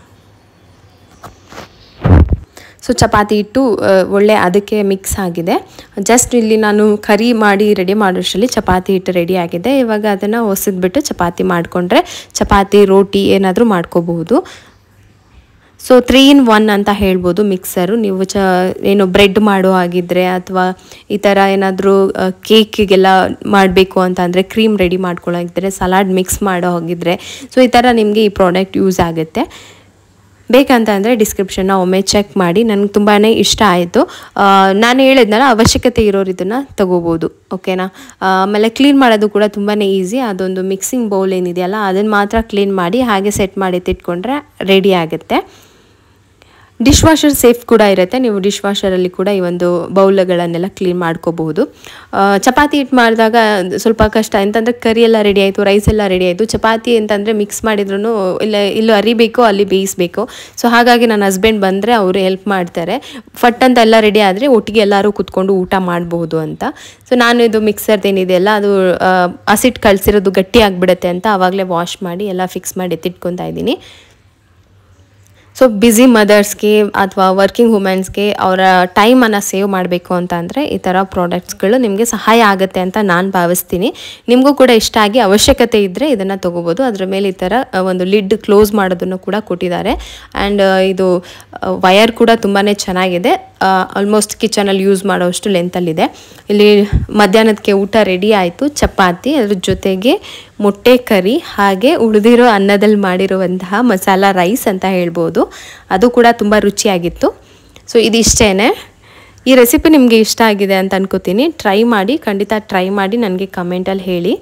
ಸೊ ಚಪಾತಿ ಹಿಟ್ಟು ಆ, ಒಳ್ಳೆ ಅದಕ್ಕೆ ಮಿಕ್ಸ್ ಆಗಿದೆ ಜಸ್ಟ್ ಇಲ್ಲಿ ನಾನು ಕರಿ ಮಾಡಿ ರೆಡಿ ಮಾಡೋಷ್ಟರಲ್ಲಿ ಚಪಾತಿ ಹಿಟ್ಟು ರೆಡಿ ಆಗಿದೆ ಇವಾಗ ಅದನ್ನು ಒಸದ್ಬಿಟ್ಟು ಚಪಾತಿ ಮಾಡಿಕೊಂಡ್ರೆ ಚಪಾತಿ ರೋಟಿ ಏನಾದರೂ ಮಾಡ್ಕೋಬಹುದು ಸೊ ತ್ರೀ ಇನ್ ಒನ್ ಅಂತ ಹೇಳ್ಬೋದು ಮಿಕ್ಸರು ನೀವು ಚ ಏನು ಬ್ರೆಡ್ ಮಾಡೋ ಹಾಗಿದ್ರೆ ಅಥವಾ ಈ ಥರ ಏನಾದರೂ ಕೇಕಿಗೆಲ್ಲ ಮಾಡಬೇಕು ಅಂತ ಅಂದರೆ ಕ್ರೀಮ್ ರೆಡಿ ಮಾಡ್ಕೊಳ್ಳೋಗಿದ್ರೆ ಸಲಾಡ್ ಮಿಕ್ಸ್ ಮಾಡೋ ಹಾಗಿದ್ರೆ ಸೊ ಈ ಥರ ನಿಮಗೆ ಈ ಪ್ರಾಡಕ್ಟ್ ಯೂಸ್ ಆಗುತ್ತೆ ಬೇಕಂತ ಅಂದರೆ ಡಿಸ್ಕ್ರಿಪ್ಷನ್ನ ಒಮ್ಮೆ ಚೆಕ್ ಮಾಡಿ ನನಗೆ ತುಂಬಾ ಇಷ್ಟ ಆಯಿತು ನಾನು ಹೇಳಿದ್ನಲ್ಲ ಅವಶ್ಯಕತೆ ಇರೋರು ಇದನ್ನು ತಗೋಬೋದು ಓಕೆನಾ ಆಮೇಲೆ ಕ್ಲೀನ್ ಮಾಡೋದು ಕೂಡ ತುಂಬಾ ಈಸಿ ಅದೊಂದು ಮಿಕ್ಸಿಂಗ್ ಬೌಲ್ ಏನಿದೆಯಲ್ಲ ಅದನ್ನು ಮಾತ್ರ ಕ್ಲೀನ್ ಮಾಡಿ ಹಾಗೆ ಸೆಟ್ ಮಾಡಿ ಎತ್ತಿಟ್ಕೊಂಡ್ರೆ ರೆಡಿ ಆಗುತ್ತೆ ಡಿಶ್ ವಾಷರ್ ಸೇಫ್ ಕೂಡ ಇರುತ್ತೆ ನೀವು ಡಿಶ್ ವಾಷರಲ್ಲಿ ಕೂಡ ಈ ಒಂದು ಬೌಲ್ಗಳನ್ನೆಲ್ಲ ಕ್ಲೀನ್ ಮಾಡ್ಕೋಬಹುದು ಆ, ಚಪಾತಿ ಹಿಟ್ಟು ಮಾಡಿದಾಗ ಸ್ವಲ್ಪ ಕಷ್ಟ ಎಂತಂದರೆ ಕರಿ ಎಲ್ಲ ರೆಡಿ ಆಯಿತು ರೈಸ್ ಎಲ್ಲ ರೆಡಿ ಆಯಿತು ಚಪಾತಿ ಅಂತಂದರೆ ಮಿಕ್ಸ್ ಮಾಡಿದ್ರು ಇಲ್ಲ ಇಲ್ಲಿ ಅರಿಬೇಕು ಅಲ್ಲಿ ಬೇಯಿಸಬೇಕು ಸೊ ಹಾಗಾಗಿ ನನ್ನ ಹಸ್ಬೆಂಡ್ ಬಂದರೆ ಅವರು ಹೆಲ್ಪ್ ಮಾಡ್ತಾರೆ ಫಟ್ ಅಂತ ಎಲ್ಲ ರೆಡಿ ಆದರೆ ಒಟ್ಟಿಗೆ ಎಲ್ಲರೂ ಕುತ್ಕೊಂಡು ಊಟ ಮಾಡಬಹುದು ಅಂತ ಸೊ ನಾನು ಇದು ಮಿಕ್ಸರ್ದು ಏನಿದೆಯಲ್ಲ ಅದು ಹಸಿಟ್ಟು ಕಳಿಸಿರೋದು ಗಟ್ಟಿ ಆಗಿಬಿಡುತ್ತೆ ಅಂತ ಆವಾಗಲೇ ವಾಶ್ ಮಾಡಿ ಎಲ್ಲ ಫಿಕ್ಸ್ ಮಾಡಿ ಎತ್ತಿಟ್ಕೊತಾ ಇದ್ದೀನಿ ಸೊ ಬ್ಯುಸಿ ಮದರ್ಸ್ಗೆ ಅಥವಾ ವರ್ಕಿಂಗ್ ವುಮೆನ್ಸ್ಗೆ ಅವರ ಟೈಮನ್ನು ಸೇವ್ ಮಾಡಬೇಕು ಅಂತ ಅಂದರೆ ಈ ಥರ ಪ್ರಾಡಕ್ಟ್ಸ್ಗಳು ನಿಮಗೆ ಸಹಾಯ ಆಗುತ್ತೆ ಅಂತ ನಾನು ಭಾವಿಸ್ತೀನಿ ನಿಮಗೂ ಕೂಡ ಇಷ್ಟ ಆಗಿ ಅವಶ್ಯಕತೆ ಇದ್ದರೆ ಇದನ್ನು ತೊಗೋಬೋದು ಅದರ ಮೇಲೆ ಈ ಥರ ಆ, ಒಂದು ಲಿಡ್ ಕ್ಲೋಸ್ ಮಾಡೋದನ್ನು ಕೂಡ ಕೊಟ್ಟಿದ್ದಾರೆ ಆ್ಯಂಡ್ ಇದು ವಯರ್ ಕೂಡ ತುಂಬಾ ಚೆನ್ನಾಗಿದೆ ಆಲ್ಮೋಸ್ಟ್ ಕಿಚನಲ್ಲಿ ಯೂಸ್ ಮಾಡೋಷ್ಟು ಲೆಂತಲ್ಲಿದೆ ಇಲ್ಲಿ ಮಧ್ಯಾಹ್ನದಕ್ಕೆ ಊಟ ರೆಡಿ ಆಯಿತು ಚಪಾತಿ ಅದ್ರ ಜೊತೆಗೆ ಮೊಟ್ಟೆ ಕರಿ ಹಾಗೆ ಉಳಿದಿರೋ ಅನ್ನದಲ್ಲಿ ಮಾಡಿರುವಂತಹ ಮಸಾಲ ರೈಸ್ ಅಂತ ಹೇಳ್ಬೋದು ಅದು ಕೂಡ ತುಂಬ ರುಚಿಯಾಗಿತ್ತು ಸೊ ಇದಿಷ್ಟೇ ಈ ರೆಸಿಪಿ ನಿಮಗೆ ಇಷ್ಟ ಆಗಿದೆ ಅಂತ ಅನ್ಕೋತೀನಿ ಟ್ರೈ ಮಾಡಿ ಖಂಡಿತ ಟ್ರೈ ಮಾಡಿ ನನಗೆ ಕಮೆಂಟಲ್ಲಿ ಹೇಳಿ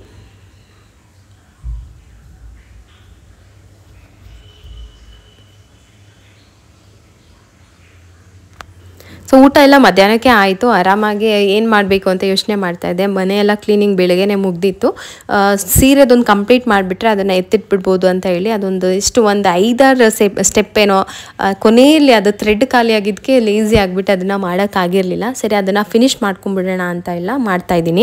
ಸೊ ಊಟ ಎಲ್ಲ ಮಧ್ಯಾಹ್ನಕ್ಕೆ ಆಯಿತು ಆರಾಮಾಗಿ ಏನು ಮಾಡಬೇಕು ಅಂತ ಯೋಚನೆ ಮಾಡ್ತಾ ಇದ್ದೆ ಮನೆಯೆಲ್ಲ ಕ್ಲೀನಿಂಗ್ ಬೆಳಗ್ಗೆನೆ ಮುಗ್ದಿತ್ತು ಆ, ಸೀರೆದೊಂದು ಕಂಪ್ಲೀಟ್ ಮಾಡಿಬಿಟ್ರೆ ಅದನ್ನು ಎತ್ತಿಟ್ಬಿಡ್ಬೋದು ಅಂತ ಹೇಳಿ ಅದೊಂದು ಇಷ್ಟು ಒಂದು ಐದಾರು ಸ್ಟೆಪ್ ಸ್ಟೆಪ್ ಏನೋ ಆ, ಕೊನೆಯಲ್ಲಿ ಅದು ಥ್ರೆಡ್ ಖಾಲಿ ಆಗಿದ್ದಕ್ಕೆ ಲೇಸಿ ಆಗಿಬಿಟ್ಟು ಅದನ್ನು ಮಾಡೋಕ್ಕಾಗಿರಲಿಲ್ಲ ಸರಿ ಅದನ್ನು ಫಿನಿಶ್ ಮಾಡ್ಕೊಂಬಿಡೋಣ ಅಂತ ಎಲ್ಲ ಮಾಡ್ತಾ ಇದ್ದೀನಿ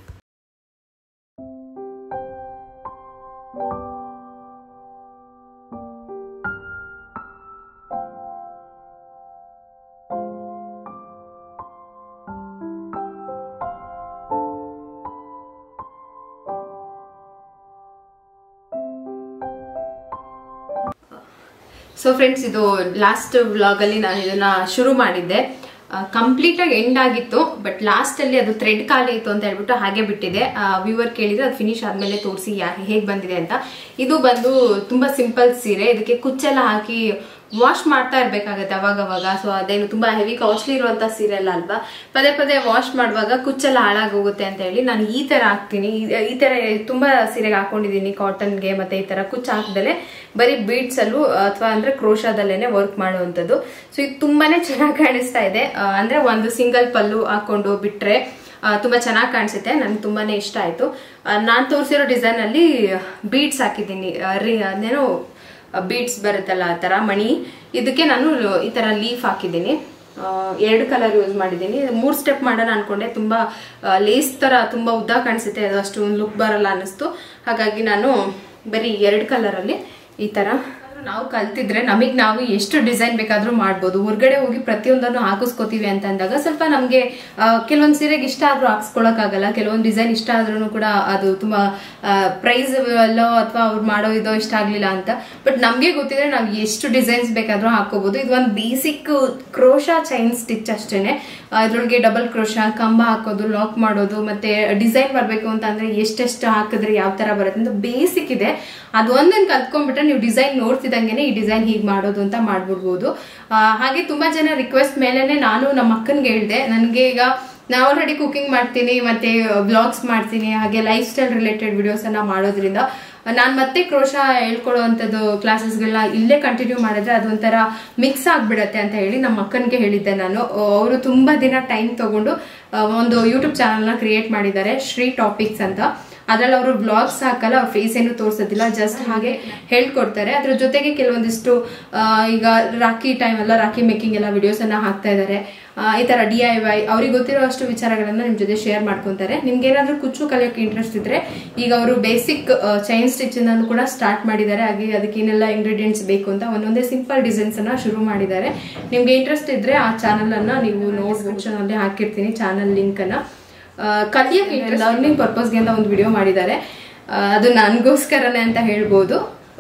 ಸೊ ಫ್ರೆಂಡ್ಸ್ ಇದು ಲಾಸ್ಟ್ ವ್ಲಾಗಲ್ಲಿ ನಾನು ಇದನ್ನ ಶುರು ಮಾಡಿದ್ದೆ ಕಂಪ್ಲೀಟಾಗಿ ಎಂಡ್ ಆಗಿತ್ತು ಬಟ್ ಲಾಸ್ಟಲ್ಲಿ ಅದು ಥ್ರೆಡ್ ಖಾಲಿ ಇತ್ತು ಅಂತ ಹೇಳ್ಬಿಟ್ಟು ಹಾಗೆ ಬಿಟ್ಟಿದೆ ವ್ಯೂವರ್ ಕೇಳಿದ್ರೆ ಅದು ಫಿನಿಶ್ ಆದಮೇಲೆ ತೋರಿಸಿ ಯಾ ಹೇಗೆ ಬಂದಿದೆ ಅಂತ ಇದು ಬಂದು ತುಂಬ ಸಿಂಪಲ್ ಸೀರೆ ಇದಕ್ಕೆ ಕುಚ್ಚೆಲ್ಲ ಹಾಕಿ ವಾಶ್ ಮಾಡ್ತಾ ಇರ್ಬೇಕಾಗತ್ತೆ ಅವಾಗ ಅವಾಗ ಸೊ ಅದೇನು ತುಂಬಾ ಹೆವಿ ಕಾಸ್ಟ್ಲಿ ಇರುವಂತ ಸೀರೆ ಅಲ್ಲ ಅಲ್ವಾ ಪದೇ ಪದೇ ವಾಶ್ ಮಾಡುವಾಗ ಕುಚ್ಚೆಲ್ಲ ಹಾಳಾಗೋಗುತ್ತೆ ಅಂತ ಹೇಳಿ ನಾನು ಈ ತರ ಹಾಕ್ತೀನಿ ಈ- ಈ ತರ ತುಂಬಾ ಸೀರೆಗೆ ಹಾಕೊಂಡಿದ್ದೀನಿ ಕಾಟನ್ಗೆ ಮತ್ತೆ ಈ ತರ ಕುಚ್ಚು ಹಾಕ್ದಲೆ ಬರೀ ಬೀಡ್ಸ್ ಅಲ್ಲೂ ಅಥವಾ ಅಂದ್ರೆ ಕ್ರೋಶಾದಲ್ಲೇನೆ ವರ್ಕ್ ಮಾಡುವಂಥದ್ದು ಸೊ ಇದು ತುಂಬಾನೇ ಚೆನ್ನಾಗಿ ಕಾಣಿಸ್ತಾ ಇದೆ ಆ, ಅಂದ್ರೆ ಒಂದು ಸಿಂಗಲ್ ಪಲ್ಲು ಹಾಕೊಂಡು ಬಿಟ್ರೆ ಆ, ತುಂಬಾ ಚೆನ್ನಾಗಿ ಕಾಣಿಸುತ್ತೆ ನನ್ಗೆ ತುಂಬಾನೇ ಇಷ್ಟ ಆಯ್ತು ನಾನು ತೋರಿಸಿರೋ ಡಿಸೈನ್ ಅಲ್ಲಿ ಬೀಡ್ಸ್ ಹಾಕಿದ್ದೀನಿ ಆ, ರಿ- ಅದೇನೋ ಬೀಡ್ಸ್ ಬರುತ್ತಲ್ಲ ಆ ಥರ ಮಣಿ ಇದಕ್ಕೆ ನಾನು ಈ ಥರ ಲೀಫ್ ಹಾಕಿದ್ದೀನಿ ಆ, ಎರಡು ಕಲರ್ ಯೂಸ್ ಮಾಡಿದ್ದೀನಿ ಮೂರು ಸ್ಟೆಪ್ ಮಾಡೋಣ ಅನ್ಕೊಂಡೆ ತುಂಬ ಲೇಸ್ ಥರ ತುಂಬ ಉದ್ದ ಕಾಣಿಸುತ್ತೆ ಅದು ಅಷ್ಟು ಲುಕ್ ಬರಲ್ಲ ಅನ್ನಿಸ್ತು ಹಾಗಾಗಿ ನಾನು ಬರೀ ಎರಡು ಕಲರಲ್ಲಿ ಈ ಥರ ನಾವು ಕಲ್ತಿದ್ರೆ ನಮಗೆ ನಾವು ಎಷ್ಟು ಡಿಸೈನ್ ಬೇಕಾದ್ರೂ ಮಾಡ್ಬೋದು ಹೊರಗಡೆ ಹೋಗಿ ಪ್ರತಿಯೊಂದನ್ನು ಹಾಕಿಸ್ಕೋತೀವಿ ಅಂತ ಅಂದಾಗ ಸ್ವಲ್ಪ ನಮಗೆ ಕೆಲವೊಂದು ಸೀರೆಗೆ ಇಷ್ಟ ಆದ್ರೂ ಹಾಕ್ಸ್ಕೊಳಕ್ಕಾಗಲ್ಲ ಕೆಲವೊಂದು ಡಿಸೈನ್ ಇಷ್ಟ ಆದ್ರೂ ಕೂಡ ಅದು ತುಂಬಾ ಪ್ರೈಸ್ ಅಲ್ಲೋ ಅಥವಾ ಅವ್ರು ಮಾಡೋ ಇದೋ ಇಷ್ಟ ಆಗ್ಲಿಲ್ಲ ಅಂತ ಬಟ್ ನಮ್ಗೆ ಗೊತ್ತಿದ್ರೆ ನಾವು ಎಷ್ಟು ಡಿಸೈನ್ಸ್ ಬೇಕಾದ್ರೂ ಹಾಕೋಬಹುದು ಇದು ಒಂದು ಬೇಸಿಕ್ ಕ್ರೋಶಾ ಚೈನ್ ಸ್ಟಿಚ್ ಅಷ್ಟೇನೆ ಆ, ಇದ್ರೊಳಗೆ ಡಬಲ್ ಕ್ರೋಶ ಕಂಬ ಹಾಕೋದು ಲಾಕ್ ಮಾಡೋದು ಮತ್ತೆ ಡಿಸೈನ್ ಬರಬೇಕು ಅಂತ ಅಂದ್ರೆ ಎಷ್ಟೆಷ್ಟು ಹಾಕಿದ್ರೆ ಯಾವ ತರ ಬರುತ್ತೆ ಅಂತ ಬೇಸಿಕ್ ಇದೆ ಅದು ಒಂದನ್ನು ಕಲ್ತ್ಕೊಂಡ್ಬಿಟ್ರೆ ನೀವು ಡಿಸೈನ್ ನೋಡ್ತಿದಂಗೆನೆ ಈ ಡಿಸೈನ್ ಹೀಗೆ ಮಾಡೋದು ಅಂತ ಮಾಡ್ಬಿಡ್ಬೋದು ಆ, ಹಾಗೆ ತುಂಬಾ ಜನ ರಿಕ್ವೆಸ್ಟ್ ಮೇಲೆನೆ ನಾನು ನಮ್ಮ ಅಕ್ಕನ್ಗೆ ಹೇಳ್ದೆ ನನಗೆ ಈಗ ನಾನು ಆಲ್ರೆಡಿ ಕುಕಿಂಗ್ ಮಾಡ್ತೀನಿ ಮತ್ತೆ ಬ್ಲಾಗ್ಸ್ ಮಾಡ್ತೀನಿ ಹಾಗೆ ಲೈಫ್ ಸ್ಟೈಲ್ ರಿಲೇಟೆಡ್ ವಿಡಿಯೋಸ್ ಅನ್ನ ಮಾಡೋದ್ರಿಂದ ನಾನು ಮತ್ತೆ ಕ್ರೋಶ ಹೇಳ್ಕೊಡುವಂಥದ್ದು ಕ್ಲಾಸಸ್ಗಳನ್ನ ಇಲ್ಲೇ ಕಂಟಿನ್ಯೂ ಮಾಡಿದ್ರೆ ಅದೊಂಥರ ಮಿಕ್ಸ್ ಆಗ್ಬಿಡತ್ತೆ ಅಂತ ಹೇಳಿ ನಮ್ಮ ಅಕ್ಕನಿಗೆ ಹೇಳಿದ್ದೆ ನಾನು ಅವರು ತುಂಬಾ ದಿನ ಟೈಮ್ ತಗೊಂಡು ಆ, ಒಂದು ಯೂಟ್ಯೂಬ್ ಚಾನಲ್ನ ಕ್ರಿಯೇಟ್ ಮಾಡಿದ್ದಾರೆ ಶ್ರೀ ಟಾಪಿಕ್ಸ್ ಅಂತ ಅದ್ರಲ್ಲಿ ಅವರು ಬ್ಲಾಗ್ಸ್ ಹಾಕಲ್ಲ ಅವ್ರ ಫೇಸ್ ಏನು ತೋರ್ಸೋದಿಲ್ಲ ಜಸ್ಟ್ ಹಾಗೆ ಹೇಳ್ಕೊಡ್ತಾರೆ ಅದ್ರ ಜೊತೆಗೆ ಕೆಲವೊಂದಿಷ್ಟು ಆ, ಈಗ ರಾಖಿ ಟೈಮ್ ಎಲ್ಲ ರಾಖಿ ಮೇಕಿಂಗ್ ಎಲ್ಲ ವಿಡಿಯೋಸ್ ಅನ್ನ ಹಾಕ್ತಾ ಇದ್ದಾರೆ ಆ, ಈ ತರ ಡಿ ಐ ವೈ ಅವ್ರಿಗೆ ಗೊತ್ತಿರೋ ಅಷ್ಟು ವಿಚಾರಗಳನ್ನ ನಿಮ್ ಜೊತೆ ಶೇರ್ ಮಾಡ್ಕೊಂತಾರೆ ನಿಮ್ಗೆ ಏನಾದ್ರೂ ಕುಚ್ಚು ಕಲಿಯೋಕೆ ಇಂಟ್ರೆಸ್ಟ್ ಇದ್ರೆ ಈಗ ಅವರು ಬೇಸಿಕ್ ಚೈನ್ ಸ್ಟಿಚ್ ಅನ್ನು ಕೂಡ ಸ್ಟಾರ್ಟ್ ಮಾಡಿದ್ದಾರೆ ಹಾಗೆ ಅದಕ್ಕೆ ಏನೆಲ್ಲ ಇಂಗ್ರೀಡಿಯೆಂಟ್ಸ್ ಬೇಕು ಅಂತ ಒಂದೊಂದೇ ಸಿಂಪಲ್ ಡಿಸೈನ್ಸ್ ಅನ್ನ ಶುರು ಮಾಡಿದ್ದಾರೆ ನಿಮ್ಗೆ ಇಂಟ್ರೆಸ್ಟ್ ಇದ್ರೆ ಆ ಚಾನಲ್ ಅನ್ನ ನೀವು ನೋಡ್ಬೋದು ಅಲ್ಲಿ ಹಾಕಿರ್ತೀನಿ ಚಾನಲ್ ಲಿಂಕ್ ಅನ್ನ ಆ, ಕಲಿಯಕ್ಕೆ ಲರ್ನಿಂಗ್ ಪರ್ಪಸ್ಗೆ ಅಂತ ಒಂದು ವಿಡಿಯೋ ಮಾಡಿದ್ದಾರೆ ಆ, ಅದು ನನಗೋಸ್ಕರನೇ ಅಂತ ಹೇಳ್ಬೋದು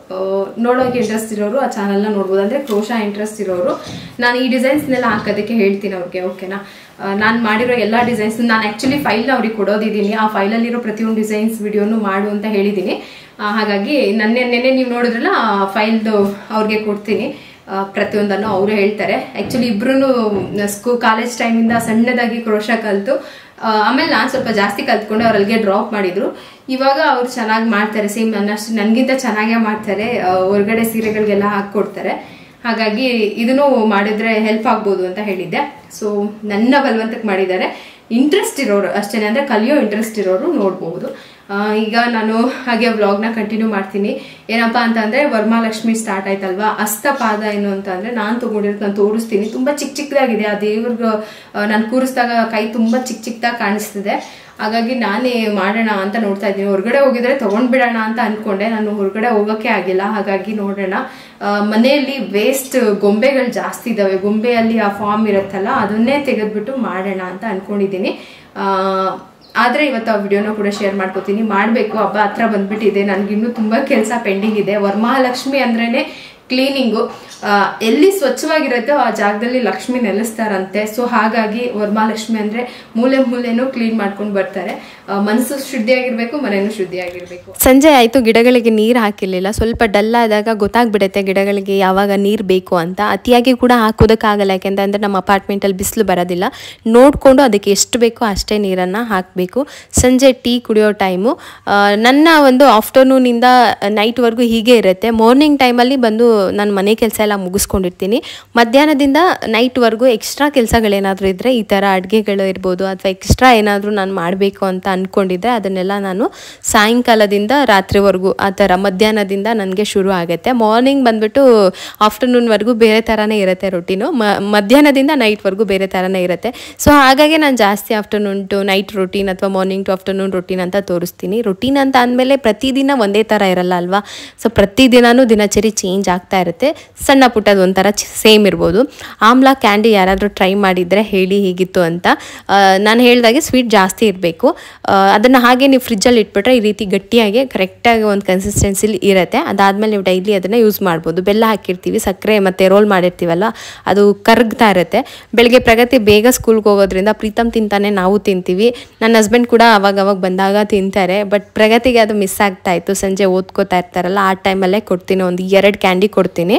ನೋಡೋಕೆ ಇಂಟ್ರೆಸ್ಟ್ ಇರೋರು ಆ ಚಾನಲ್ನ ನೋಡ್ಬೋದು ಅಂದರೆ ಕ್ರೋಶಾ ಇಂಟ್ರೆಸ್ಟ್ ಇರೋರು ನಾನು ಈ ಡಿಸೈನ್ಸ್ನೆಲ್ಲ ಹಾಕೋದಕ್ಕೆ ಹೇಳ್ತೀನಿ ಅವ್ರಿಗೆ ಓಕೆನಾ ನಾನು ಮಾಡಿರೋ ಎಲ್ಲ ಡಿಸೈನ್ಸ್ ನಾನು ಆ್ಯಕ್ಚುಲಿ ಫೈಲ್ನ ಅವ್ರಿಗೆ ಕೊಡೋದಿದ್ದೀನಿ ಆ ಫೈಲಲ್ಲಿರೋ ಪ್ರತಿಯೊಂದು ಡಿಸೈನ್ಸ್ ವಿಡಿಯೋನು ಮಾಡು ಅಂತ ಹೇಳಿದ್ದೀನಿ ಆ, ಹಾಗಾಗಿ ನನ್ನೆ ನೆನ್ನೆ ನೀವು ನೋಡಿದ್ರಲ್ಲ ಆ ಫೈಲ್ದು ಅವ್ರಿಗೆ ಕೊಡ್ತೀನಿ ಆ, ಪ್ರತಿಯೊಂದನ್ನು ಅವರು ಹೇಳ್ತಾರೆ ಆ್ಯಕ್ಚುಲಿ ಇಬ್ರು ಸ್ಕೂ ಕಾಲೇಜ್ ಟೈಮಿಂದ ಸಣ್ಣದಾಗಿ ಕ್ರೋಶ ಕಲಿತು ಆಮೇಲೆ ನಾನು ಸ್ವಲ್ಪ ಜಾಸ್ತಿ ಕಲ್ತ್ಕೊಂಡು ಅವ್ರು ಅಲ್ಲಿಗೆ ಡ್ರಾಪ್ ಮಾಡಿದ್ರು ಇವಾಗ ಅವ್ರು ಚೆನ್ನಾಗಿ ಮಾಡ್ತಾರೆ ಸೇಮ್ ನನ್ನಷ್ಟು ನನಗಿಂತ ಚೆನ್ನಾಗೇ ಮಾಡ್ತಾರೆ ಆ, ಹೊರ್ಗಡೆ ಸೀರೆಗಳಿಗೆಲ್ಲ ಹಾಕ್ಕೊಡ್ತಾರೆ ಹಾಗಾಗಿ ಇದನ್ನು ಮಾಡಿದ್ರೆ ಹೆಲ್ಪ್ ಆಗ್ಬೋದು ಅಂತ ಹೇಳಿದ್ದೆ ಸೊ ನನ್ನ ಬಲವಂತಕ್ಕೆ ಮಾಡಿದ್ದಾರೆ ಇಂಟ್ರೆಸ್ಟ್ ಇರೋರು ಅಷ್ಟೇ ಅಂದರೆ ಕಲಿಯೋ ಇಂಟ್ರೆಸ್ಟ್ ಇರೋರು ನೋಡ್ಬೋದು ಆ, ಈಗ ನಾನು ಹಾಗೆ ವ್ಲಾಗ್ನ ಕಂಟಿನ್ಯೂ ಮಾಡ್ತೀನಿ ಏನಪ್ಪಾ ಅಂತಂದ್ರೆ ವರಮಹಾಲಕ್ಷ್ಮಿ ಸ್ಟಾರ್ಟ್ ಆಯ್ತಲ್ವಾ ಅಸ್ತಪಾದ ಏನು ಅಂತಂದ್ರೆ ನಾನು ತೊಗೊಂಡಿರೋದು ನಾನು ತೋರಿಸ್ತೀನಿ ತುಂಬ ಚಿಕ್ಕ ಚಿಕ್ಕದಾಗಿದೆ ಆ ದೇವ್ರಿಗೆ ನಾನು ಕೂರಿಸಿದಾಗ ಕೈ ತುಂಬ ಚಿಕ್ಕ ಚಿಕ್ಕದಾಗಿ ಕಾಣಿಸ್ತಿದೆ ಹಾಗಾಗಿ ನಾನೇ ಮಾಡೋಣ ಅಂತ ನೋಡ್ತಾ ಇದ್ದೀನಿ ಹೊರಗಡೆ ಹೋಗಿದ್ರೆ ತಗೊಂಡ್ಬಿಡೋಣ ಅಂತ ಅನ್ಕೊಂಡೆ ನಾನು ಹೊರಗಡೆ ಹೋಗೋಕ್ಕೆ ಆಗಿಲ್ಲ ಹಾಗಾಗಿ ನೋಡೋಣ ಆ, ಮನೆಯಲ್ಲಿ ವೇಸ್ಟ್ ಗೊಂಬೆಗಳು ಜಾಸ್ತಿ ಇದಾವೆ ಗೊಂಬೆಯಲ್ಲಿ ಆ ಫಾರ್ಮ್ ಇರುತ್ತಲ್ಲ ಅದನ್ನೇ ತೆಗೆದ್ಬಿಟ್ಟು ಮಾಡೋಣ ಅಂತ ಅನ್ಕೊಂಡಿದ್ದೀನಿ ಆ, ಆದ್ರೆ ಇವತ್ತು ಆ ವಿಡಿಯೋನ ಕೂಡ ಶೇರ್ ಮಾಡ್ಕೋತೀನಿ ಮಾಡಬೇಕು ಹಬ್ಬ ಹತ್ರ ಬಂದ್ಬಿಟ್ಟಿದೆ ನನಗಿನ್ನೂ ತುಂಬ ಕೆಲಸ ಪೆಂಡಿಂಗ್ ಇದೆ ವರಮಹಾಲಕ್ಷ್ಮಿ ಅಂದ್ರೇನೆ ಕ್ಲೀನಿಂಗು ಎಲ್ಲಿ ಸ್ವಚ್ಛವಾಗಿರುತ್ತೋ ಆ ಜಾಗದಲ್ಲಿ ಲಕ್ಷ್ಮಿ ನೆಲೆಸ್ತಾರಂತೆ ಸೊ ಹಾಗಾಗಿ ವರಮಹಾಲಕ್ಷ್ಮಿ ಅಂದ್ರೆ ಮೂಲೆ ಮೂಲೆನೂ ಕ್ಲೀನ್ ಮಾಡ್ಕೊಂಡು ಬರ್ತಾರೆ ಆ, ಮನಸ್ಸು ಶುದ್ಧಿಯಾಗಿರ್ಬೇಕು ಮನೆಯೂ ಶುದ್ಧಿಯಾಗಿರ್ಬೇಕು ಸಂಜೆ ಆಯಿತು ಗಿಡಗಳಿಗೆ ನೀರು ಹಾಕಿರಲಿಲ್ಲ ಸ್ವಲ್ಪ ಡಲ್ ಆದಾಗ ಗೊತ್ತಾಗ್ಬಿಡುತ್ತೆ ಗಿಡಗಳಿಗೆ ಯಾವಾಗ ನೀರು ಬೇಕು ಅಂತ ಅತಿಯಾಗಿ ಕೂಡ ಹಾಕೋದಕ್ಕಾಗಲ್ಲ ಯಾಕೆಂತಂದರೆ ನಮ್ಮ ಅಪಾರ್ಟ್ಮೆಂಟಲ್ಲಿ ಬಿಸಿಲು ಬರೋದಿಲ್ಲ ನೋಡಿಕೊಂಡು ಅದಕ್ಕೆ ಎಷ್ಟು ಬೇಕೋ ಅಷ್ಟೇ ನೀರನ್ನು ಹಾಕಬೇಕು ಸಂಜೆ ಟೀ ಕುಡಿಯೋ ಟೈಮು ನನ್ನ ಒಂದು ಆಫ್ಟರ್ನೂನಿಂದ ನೈಟ್ವರೆಗೂ ಹೀಗೆ ಇರುತ್ತೆ ಮಾರ್ನಿಂಗ್ ಟೈಮಲ್ಲಿ ಬಂದು ನಾನು ಮನೆ ಕೆಲಸ ಎಲ್ಲ ಮುಗಿಸ್ಕೊಂಡಿರ್ತೀನಿ ಮಧ್ಯಾಹ್ನದಿಂದ ನೈಟ್ವರೆಗೂ ಎಕ್ಸ್ಟ್ರಾ ಕೆಲಸಗಳೇನಾದರೂ ಇದ್ದರೆ ಈ ಥರ ಅಡುಗೆಗಳು ಇರ್ಬೋದು ಅಥವಾ ಎಕ್ಸ್ಟ್ರಾ ಏನಾದರೂ ನಾನು ಮಾಡಬೇಕು ಅಂತ ಅಂದ್ಕೊಂಡಿದ್ದೆ ಅದನ್ನೆಲ್ಲ ನಾನು ಸಾಯಂಕಾಲದಿಂದ ರಾತ್ರಿವರೆಗೂ ಆ ಥರ ಮಧ್ಯಾಹ್ನದಿಂದ ನನಗೆ ಶುರು ಆಗುತ್ತೆ ಮಾರ್ನಿಂಗ್ ಬಂದ್ಬಿಟ್ಟು ಆಫ್ಟರ್ನೂನ್ವರೆಗೂ ಬೇರೆ ಥರನೇ ಇರುತ್ತೆ ರೊಟೀನು ಮಧ್ಯಾಹ್ನದಿಂದ ನೈಟ್ವರೆಗೂ ಬೇರೆ ಥರನೇ ಇರುತ್ತೆ ಸೊ ಹಾಗಾಗಿ ನಾನು ಜಾಸ್ತಿ ಆಫ್ಟರ್ನೂನ್ ಟು ನೈಟ್ ರೊಟೀನ್ ಅಥವಾ ಮಾರ್ನಿಂಗ್ ಟು ಆಫ್ಟರ್ನೂನ್ ರೊಟೀನ್ ಅಂತ ತೋರಿಸ್ತೀನಿ ರೊಟೀನ್ ಅಂತ ಅಂದಮೇಲೆ ಪ್ರತಿದಿನ ಒಂದೇ ಥರ ಇರಲ್ಲ ಅಲ್ವಾ ಸೊ ಪ್ರತಿದಿನನೂ ದಿನಚರಿ ಚೇಂಜ್ ಆಗ್ತಾ ಇರುತ್ತೆ ಸಣ್ಣ ಪುಟ್ಟದ ಒಂಥರ ಸೇಮ್ ಇರ್ಬೋದು ಆಮ್ಲ ಕ್ಯಾಂಡಿ ಯಾರಾದರೂ ಟ್ರೈ ಮಾಡಿದರೆ ಹೇಳಿ ಹೀಗಿತ್ತು ಅಂತ ನಾನು ಹೇಳಿದಾಗೆ ಸ್ವೀಟ್ ಜಾಸ್ತಿ ಇರಬೇಕು ಅದನ್ನು ಹಾಗೆ ನೀವು ಫ್ರಿಜ್ಜಲ್ಲಿ ಇಟ್ಬಿಟ್ರೆ ಈ ರೀತಿ ಗಟ್ಟಿಯಾಗಿ ಕರೆಕ್ಟಾಗಿ ಒಂದು ಕನ್ಸಿಸ್ಟೆನ್ಸಿಲಿ ಇರುತ್ತೆ ಅದಾದಮೇಲೆ ನೀವು ಡೈಲಿ ಅದನ್ನು ಯೂಸ್ ಮಾಡ್ಬೋದು ಬೆಲ್ಲ ಹಾಕಿರ್ತೀವಿ ಸಕ್ಕರೆ ಮತ್ತು ರೋಲ್ ಮಾಡಿರ್ತೀವಲ್ಲ ಅದು ಕರಗ್ತಾ ಇರುತ್ತೆ ಬೆಳಗ್ಗೆ ಪ್ರಗತಿ ಬೇಗ ಸ್ಕೂಲ್ಗೆ ಹೋಗೋದ್ರಿಂದ ಪ್ರೀತಮ್ ತಿಂತಾನೆ ನಾವು ತಿಂತೀವಿ ನನ್ನ ಹಸ್ಬೆಂಡ್ ಕೂಡ ಅವಾಗ ಅವಾಗ ಬಂದಾಗ ತಿಂತಾರೆ ಬಟ್ ಪ್ರಗತಿಗೆ ಅದು ಮಿಸ್ ಆಗ್ತಾ ಇತ್ತು ಸಂಜೆ ಓದ್ಕೋತಾ ಇರ್ತಾರಲ್ಲ ಆ ಟೈಮಲ್ಲೇ ಕೊಡ್ತೀನಿ ಒಂದು ಎರಡು ಕ್ಯಾಂಡಿ ಕೊಡ್ತೀನಿ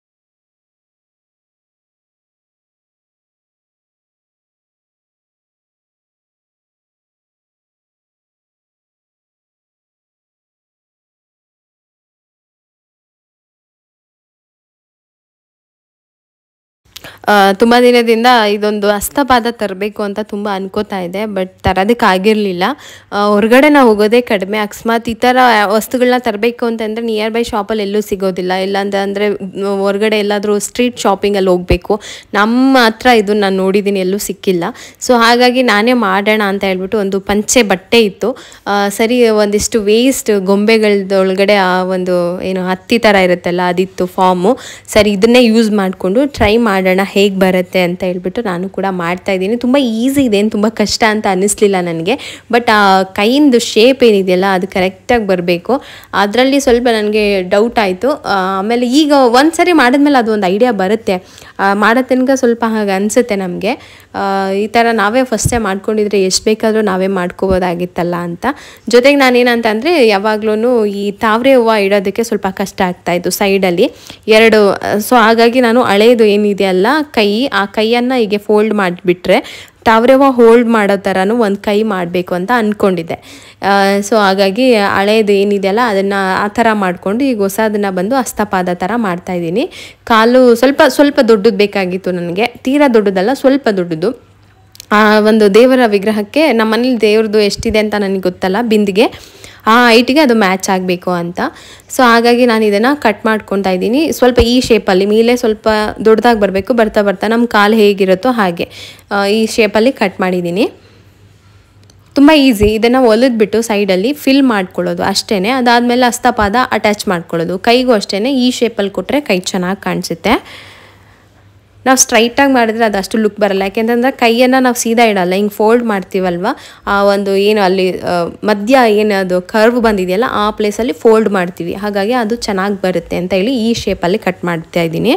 ತುಂಬ ದಿನದಿಂದ ಇದೊಂದು ಹಸ್ತಪಾದ ತರಬೇಕು ಅಂತ ತುಂಬ ಅನ್ಕೋತಾ ಇದೆ ಬಟ್ ತರೋದಕ್ಕೆ ಆಗಿರಲಿಲ್ಲ ಹೊರಗಡೆ ನಾವು ಹೋಗೋದೇ ಕಡಿಮೆ ಅಕಸ್ಮಾತ್ ಈ ಥರ ವಸ್ತುಗಳನ್ನ ತರಬೇಕು ಅಂತಂದರೆ ನಿಯರ್ ಬೈ ಶಾಪಲ್ಲಿ ಎಲ್ಲೂ ಸಿಗೋದಿಲ್ಲ ಇಲ್ಲಾಂತ ಅಂದರೆ ಹೊರಗಡೆ ಎಲ್ಲಾದರೂ ಸ್ಟ್ರೀಟ್ ಶಾಪಿಂಗಲ್ಲಿ ಹೋಗಬೇಕು ನಮ್ಮ ಹತ್ರ ಇದು ನಾನು ನೋಡಿದ್ದೀನಿ ಎಲ್ಲೂ ಸಿಕ್ಕಿಲ್ಲ ಸೊ ಹಾಗಾಗಿ ನಾನೇ ಮಾಡೋಣ ಅಂತ ಹೇಳ್ಬಿಟ್ಟು ಒಂದು ಪಂಚೆ ಬಟ್ಟೆ ಇತ್ತು ಆ, ಸರಿ ಒಂದಿಷ್ಟು ವೇಸ್ಟ್ ಗೊಂಬೆಗಳದೊಳಗಡೆ ಆ ಒಂದು ಏನು ಹತ್ತಿ ಥರ ಇರುತ್ತಲ್ಲ ಅದಿತ್ತು ಫಾರ್ಮು ಸರಿ ಇದನ್ನೇ ಯೂಸ್ ಮಾಡಿಕೊಂಡು ಟ್ರೈ ಮಾಡೋಣ ಹೇಗೆ ಬರುತ್ತೆ ಅಂತ ಹೇಳ್ಬಿಟ್ಟು ನಾನು ಕೂಡ ಮಾಡ್ತಾ ಇದ್ದೀನಿ ತುಂಬ ಈಸಿ ಇದೆ ಏನು ತುಂಬ ಕಷ್ಟ ಅಂತ ಅನ್ನಿಸ್ಲಿಲ್ಲ ನನಗೆ ಬಟ್ ಆ ಕೈಯಿಂದ ಶೇಪ್ ಏನಿದೆಯಲ್ಲ ಅದು ಕರೆಕ್ಟಾಗಿ ಬರಬೇಕು ಅದರಲ್ಲಿ ಸ್ವಲ್ಪ ನನಗೆ ಡೌಟ್ ಆಯಿತು ಆಮೇಲೆ ಈಗ ಒಂದು ಸರಿ ಮಾಡಿದ್ಮೇಲೆ ಅದು ಒಂದು ಐಡಿಯಾ ಬರುತ್ತೆ ಆ, ಮಾಡೋ ತನಕ ಸ್ವಲ್ಪ ಹಾಗೆ ಅನಿಸುತ್ತೆ ನಮಗೆ ಈ ಥರ ನಾವೇ ಫಸ್ಟೇ ಮಾಡ್ಕೊಂಡಿದ್ರೆ ಎಷ್ಟು ಬೇಕಾದರೂ ನಾವೇ ಮಾಡ್ಕೋಬೋದಾಗಿತ್ತಲ್ಲ ಅಂತ ಜೊತೆಗೆ ನಾನೇನಂತ ಅಂದರೆ ಯಾವಾಗ್ಲೂ ಈ ತಾವರೆ ಹೂವು ಇಡೋದಕ್ಕೆ ಸ್ವಲ್ಪ ಕಷ್ಟ ಆಗ್ತಾಯಿತ್ತು ಸೈಡಲ್ಲಿ ಎರಡು ಸೊ ಹಾಗಾಗಿ ನಾನು ಹಳೇದು ಏನಿದೆಯಲ್ಲ ಕೈ ಆ ಕೈಯನ್ನು ಹೀಗೆ ಫೋಲ್ಡ್ ಮಾಡಿಬಿಟ್ರೆ ತಾವರೆ ಹೂವು ಹೋಲ್ಡ್ ಮಾಡೋ ಥರನೂ ಒಂದು ಕೈ ಮಾಡಬೇಕು ಅಂತ ಅಂದ್ಕೊಂಡಿದ್ದೆ ಸೊ ಹಾಗಾಗಿ ಹಳೇದು ಏನಿದೆಯಲ್ಲ ಅದನ್ನು ಆ ಥರ ಮಾಡಿಕೊಂಡು ಈಗ ಹೊಸದನ್ನು ಬಂದು ಹಸ್ತಪಾದ ಥರ ಮಾಡ್ತಾಯಿದ್ದೀನಿ ಕಾಲು ಸ್ವಲ್ಪ ಸ್ವಲ್ಪ ದೊಡ್ಡದು ಬೇಕಾಗಿತ್ತು ನನಗೆ ತೀರಾ ದೊಡ್ಡದಲ್ಲ ಸ್ವಲ್ಪ ದೊಡ್ಡದು ಆ ಒಂದು ದೇವರ ವಿಗ್ರಹಕ್ಕೆ ನಮ್ಮ ಮನೇಲಿ ದೇವ್ರದ್ದು ಎಷ್ಟಿದೆ ಅಂತ ನನಗೆ ಗೊತ್ತಲ್ಲ ಬಿಂದಿಗೆ ಆ ಹೈಟಿಗೆ ಅದು ಮ್ಯಾಚ್ ಆಗಬೇಕು ಅಂತ ಸೊ ಹಾಗಾಗಿ ನಾನು ಇದನ್ನು ಕಟ್ ಮಾಡ್ಕೊತಾ ಇದ್ದೀನಿ ಸ್ವಲ್ಪ ಈ ಶೇಪಲ್ಲಿ ಮೇಲೆ ಸ್ವಲ್ಪ ದೊಡ್ಡದಾಗಿ ಬರಬೇಕು ಬರ್ತಾ ಬರ್ತಾ ನಮ್ಮ ಕಾಲು ಹೇಗಿರುತ್ತೋ ಹಾಗೆ ಆ, ಈ ಶೇಪಲ್ಲಿ ಕಟ್ ಮಾಡಿದ್ದೀನಿ ತುಂಬ ಈಸಿ ಇದನ್ನು ಒಲಿದ್ಬಿಟ್ಟು ಸೈಡಲ್ಲಿ ಫಿಲ್ ಮಾಡ್ಕೊಳ್ಳೋದು ಅಷ್ಟೇ ಅದಾದಮೇಲೆ ಹಸ್ತಪಾದ ಅಟ್ಯಾಚ್ ಮಾಡ್ಕೊಳ್ಳೋದು ಕೈಗೂ ಅಷ್ಟೇ ಈ ಶೇಪಲ್ಲಿ ಕೊಟ್ಟರೆ ಕೈ ಚೆನ್ನಾಗಿ ಕಾಣಿಸುತ್ತೆ ನಾವು ಸ್ಟ್ರೈಟಾಗಿ ಮಾಡಿದ್ರೆ ಅದು ಅಷ್ಟು ಲುಕ್ ಬರಲ್ಲ ಯಾಕೆಂತಂದ್ರೆ ಕೈಯನ್ನು ನಾವು ಸೀದಾ ಇಡಲ್ಲ ಹಿಂಗೆ ಫೋಲ್ಡ್ ಮಾಡ್ತೀವಲ್ವ ಆ ಒಂದು ಏನು ಅಲ್ಲಿ ಆ, ಮಧ್ಯ ಏನು ಅದು ಕರ್ವ್ ಬಂದಿದೆಯಲ್ಲ ಆ ಪ್ಲೇಸಲ್ಲಿ ಫೋಲ್ಡ್ ಮಾಡ್ತೀವಿ ಹಾಗಾಗಿ ಅದು ಚೆನ್ನಾಗಿ ಬರುತ್ತೆ ಅಂತ ಹೇಳಿ ಈ ಶೇಪಲ್ಲಿ ಕಟ್ ಮಾಡ್ತಾ ಇದ್ದೀನಿ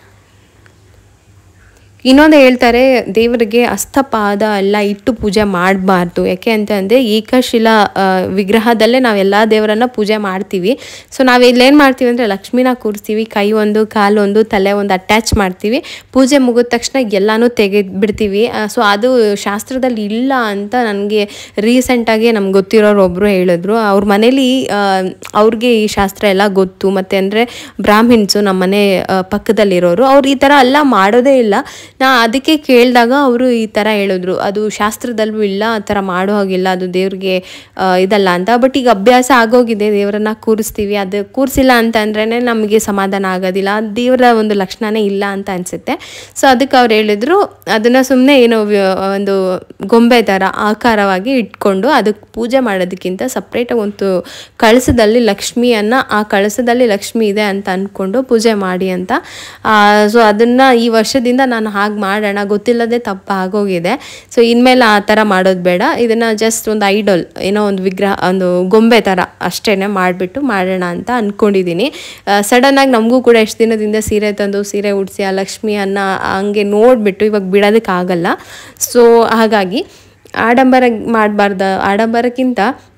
ಇನ್ನೊಂದು ಹೇಳ್ತಾರೆ ದೇವರಿಗೆ ಅಸ್ತಪಾದ ಎಲ್ಲ ಇಟ್ಟು ಪೂಜೆ ಮಾಡಬಾರ್ದು ಯಾಕೆ ಅಂತಂದರೆ ಏಕಶಿಲಾ ಆ, ವಿಗ್ರಹದಲ್ಲೇ ನಾವೆಲ್ಲ ದೇವರನ್ನ ಪೂಜೆ ಮಾಡ್ತೀವಿ ಸೊ ನಾವು ಇಲ್ಲೇನು ಮಾಡ್ತೀವಿ ಅಂದರೆ ಲಕ್ಷ್ಮಿನ ಕೂರಿಸ್ತೀವಿ ಕೈ ಒಂದು ಕಾಲು ಒಂದು ತಲೆ ಒಂದು ಅಟ್ಯಾಚ್ ಮಾಡ್ತೀವಿ ಪೂಜೆ ಮುಗಿದ ತಕ್ಷಣ ಎಲ್ಲನೂ ತೆಗೆದು ಬಿಡ್ತೀವಿ ಸೊ ಅದು ಶಾಸ್ತ್ರದಲ್ಲಿ ಇಲ್ಲ ಅಂತ ನನಗೆ ರೀಸೆಂಟಾಗಿ ನಮ್ಗೆ ಗೊತ್ತಿರೋರು ಒಬ್ಬರು ಹೇಳಿದ್ರು ಅವ್ರ ಮನೇಲಿ ಆ, ಅವ್ರಿಗೆ ಈ ಶಾಸ್ತ್ರ ಎಲ್ಲ ಗೊತ್ತು ಮತ್ತು ಅಂದರೆ ಬ್ರಾಹ್ಮಿಣ್ಸು ನಮ್ಮ ಮನೆ ಆ, ಪಕ್ಕದಲ್ಲಿರೋರು ಅವ್ರು ಈ ಥರ ಎಲ್ಲ ಮಾಡೋದೇ ಇಲ್ಲ ನಾ ಅದಕ್ಕೆ ಕೇಳಿದಾಗ ಅವರು ಈ ಥರ ಹೇಳಿದ್ರು ಅದು ಶಾಸ್ತ್ರದಲ್ಲೂ ಇಲ್ಲ ಆ ಥರ ಮಾಡೋ ಹಾಗಿಲ್ಲ ಅದು ದೇವ್ರಿಗೆ ಆ, ಇದಲ್ಲ ಅಂತ ಬಟ್ ಈಗ ಅಭ್ಯಾಸ ಆಗೋಗಿದೆ ದೇವರನ್ನ ಕೂರಿಸ್ತೀವಿ ಅದು ಕೂರಿಸಿಲ್ಲ ಅಂತ ಅಂದ್ರೇ ನಮಗೆ ಸಮಾಧಾನ ಆಗೋದಿಲ್ಲ ಅದು ದೇವರ ಒಂದು ಲಕ್ಷಣನೇ ಇಲ್ಲ ಅಂತ ಅನಿಸುತ್ತೆ ಸೊ ಅದಕ್ಕೆ ಅವ್ರು ಹೇಳಿದ್ರು ಅದನ್ನು ಸುಮ್ಮನೆ ಏನೋ ವ್ಯ- ಒಂದು ಗೊಂಬೆ ಥರ ಆಕಾರವಾಗಿ ಇಟ್ಕೊಂಡು ಅದಕ್ಕೆ ಪೂಜೆ ಮಾಡೋದಕ್ಕಿಂತ ಸಪ್ರೇಟಾಗಿ ಒಂದು ಕಳಸದಲ್ಲಿ ಲಕ್ಷ್ಮಿಯನ್ನು ಆ ಕಳಸದಲ್ಲಿ ಲಕ್ಷ್ಮಿ ಇದೆ ಅಂತ ಅಂದ್ಕೊಂಡು ಪೂಜೆ ಮಾಡಿ ಅಂತ ಸೊ ಅದನ್ನು ಈ ವರ್ಷದಿಂದ ನಾನು ಹಾಗೆ ಮಾಡೋಣ ಗೊತ್ತಿಲ್ಲದೆ ತಪ್ಪು ಆಗೋಗಿದೆ ಸೊ ಇನ್ಮೇಲೆ ಆ ಥರ ಮಾಡೋದು ಬೇಡ ಇದನ್ನು ಜಸ್ಟ್ ಒಂದು ಐಡಲ್ ಏನೋ ಒಂದು ವಿಗ್ರಹ ಒಂದು ಗೊಂಬೆ ಥರ ಅಷ್ಟೇ ಮಾಡಿಬಿಟ್ಟು ಮಾಡೋಣ ಅಂತ ಅಂದ್ಕೊಂಡಿದ್ದೀನಿ ಸಡನ್ನಾಗಿ ನಮಗೂ ಕೂಡ ಎಷ್ಟು ದಿನದಿಂದ ಸೀರೆ ತಂದು ಸೀರೆ ಉಡಿಸಿ ಆ ಲಕ್ಷ್ಮಿಯನ್ನು ಹಂಗೆ ನೋಡಿಬಿಟ್ಟು ಇವಾಗ ಬಿಡೋದಕ್ಕಾಗಲ್ಲ ಸೊ ಹಾಗಾಗಿ ಆಡಂಬರ ಮಾಡಬಾರ್ದು ಆಡಂಬರಕ್ಕಿಂತ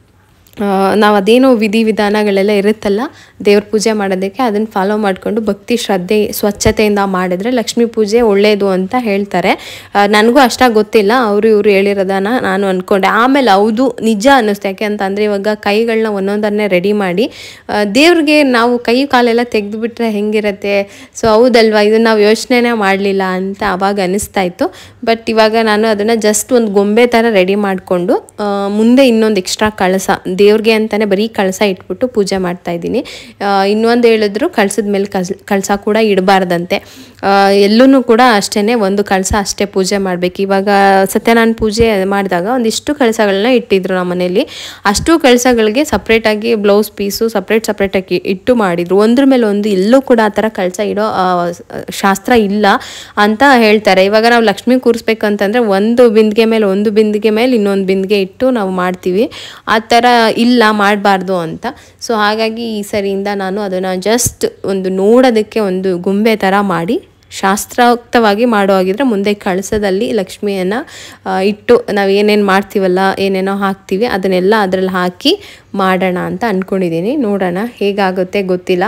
ನಾವು ಅದೇನೋ ವಿಧಿವಿಧಾನಗಳೆಲ್ಲ ಇರುತ್ತಲ್ಲ ದೇವ್ರ ಪೂಜೆ ಮಾಡೋದಕ್ಕೆ ಅದನ್ನು ಫಾಲೋ ಮಾಡಿಕೊಂಡು ಭಕ್ತಿ ಶ್ರದ್ಧೆ ಸ್ವಚ್ಛತೆಯಿಂದ ಮಾಡಿದ್ರೆ ಲಕ್ಷ್ಮೀ ಪೂಜೆ ಒಳ್ಳೆಯದು ಅಂತ ಹೇಳ್ತಾರೆ ಆ, ನನಗೂ ಅಷ್ಟಾಗಿ ಗೊತ್ತಿಲ್ಲ ಅವರು ಇವರು ಹೇಳಿರೋದನ್ನ ನಾನು ಅಂದ್ಕೊಂಡೆ ಆಮೇಲೆ ಹೌದು ನಿಜ ಅನ್ನಿಸ್ತು ಯಾಕೆ ಅಂತಂದರೆ ಇವಾಗ ಕೈಗಳನ್ನ ಒಂದೊಂದನ್ನೇ ರೆಡಿ ಮಾಡಿ ಆ, ದೇವ್ರಿಗೆ ನಾವು ಕೈ ಕಾಲೆಲ್ಲ ತೆಗೆದುಬಿಟ್ರೆ ಹೆಂಗಿರತ್ತೆ ಸೊ ಹೌದಲ್ವಾ ಇದನ್ನು ನಾವು ಯೋಚನೆನೇ ಮಾಡಲಿಲ್ಲ ಅಂತ ಅವಾಗ ಅನಿಸ್ತಾ ಇತ್ತು ಬಟ್ ಇವಾಗ ನಾನು ಅದನ್ನು ಜಸ್ಟ್ ಒಂದು ಗೊಂಬೆ ಥರ ರೆಡಿ ಮಾಡಿಕೊಂಡು ಮುಂದೆ ಇನ್ನೊಂದು ಎಕ್ಸ್ಟ್ರಾ ಕಳಸ ದೇವ್ರಿಗೆ ಅಂತಲೇ ಬರೀ ಕಳಸ ಇಟ್ಬಿಟ್ಟು ಪೂಜೆ ಮಾಡ್ತಾ ಇದ್ದೀನಿ ಇನ್ನೊಂದು ಹೇಳಿದ್ರು ಕಳಸದ ಮೇಲೆ ಕಸ್ ಕಳಸ ಕೂಡ ಇಡಬಾರ್ದಂತೆ ಎಲ್ಲೂ ಕೂಡ ಅಷ್ಟೇ ಒಂದು ಕಳಸ ಅಷ್ಟೇ ಪೂಜೆ ಮಾಡಬೇಕು ಇವಾಗ ಸತ್ಯನಾರಾಯಣ ಪೂಜೆ ಮಾಡಿದಾಗ ಒಂದಿಷ್ಟು ಕಳಸಗಳನ್ನ ಇಟ್ಟಿದ್ರು ನಮ್ಮ ಮನೇಲಿ ಅಷ್ಟು ಕಳಸಗಳಿಗೆ ಸಪ್ರೇಟಾಗಿ ಬ್ಲೌಸ್ ಪೀಸು ಸಪ್ರೇಟ್ ಸಪ್ರೇಟಾಗಿ ಇಟ್ಟು ಮಾಡಿದ್ರು ಒಂದ್ರ ಮೇಲೆ ಒಂದು ಎಲ್ಲೂ ಕೂಡ ಆ ಥರ ಕಳಸ ಇಡೋ ಆ, ಶಾಸ್ತ್ರ ಇಲ್ಲ ಅಂತ ಹೇಳ್ತಾರೆ ಇವಾಗ ನಾವು ಲಕ್ಷ್ಮಿ ಕೂರಿಸ್ಬೇಕು ಅಂತಂದರೆ ಒಂದು ಬಿಂದಿಗೆ ಮೇಲೆ ಒಂದು ಬಿಂದಿಗೆ ಮೇಲೆ ಇನ್ನೊಂದು ಬಿಂದಿಗೆ ಇಟ್ಟು ನಾವು ಮಾಡ್ತೀವಿ ಆ ಥರ ಇಲ್ಲ ಮಾಡಬಾರ್ದು ಅಂತ ಸೊ ಹಾಗಾಗಿ ಈ ಸರಿಯಿಂದ ನಾನು ಅದನ್ನು ಜಸ್ಟ್ ಒಂದು ನೋಡೋದಕ್ಕೆ ಒಂದು ಗೊಂಬೆ ಥರ ಮಾಡಿ ಶಾಸ್ತ್ರೋಕ್ತವಾಗಿ ಮಾಡೋ ಹಾಗಿದ್ರೆ ಮುಂದೆ ಕಳಸದಲ್ಲಿ ಲಕ್ಷ್ಮಿಯನ್ನು ಆ, ಇಟ್ಟು ನಾವು ಏನೇನು ಮಾಡ್ತೀವಲ್ಲ ಏನೇನೋ ಹಾಕ್ತೀವಿ ಅದನ್ನೆಲ್ಲ ಅದರಲ್ಲಿ ಹಾಕಿ ಮಾಡೋಣ ಅಂತ ಅಂದ್ಕೊಂಡಿದ್ದೀನಿ ನೋಡೋಣ ಹೇಗಾಗುತ್ತೆ ಗೊತ್ತಿಲ್ಲ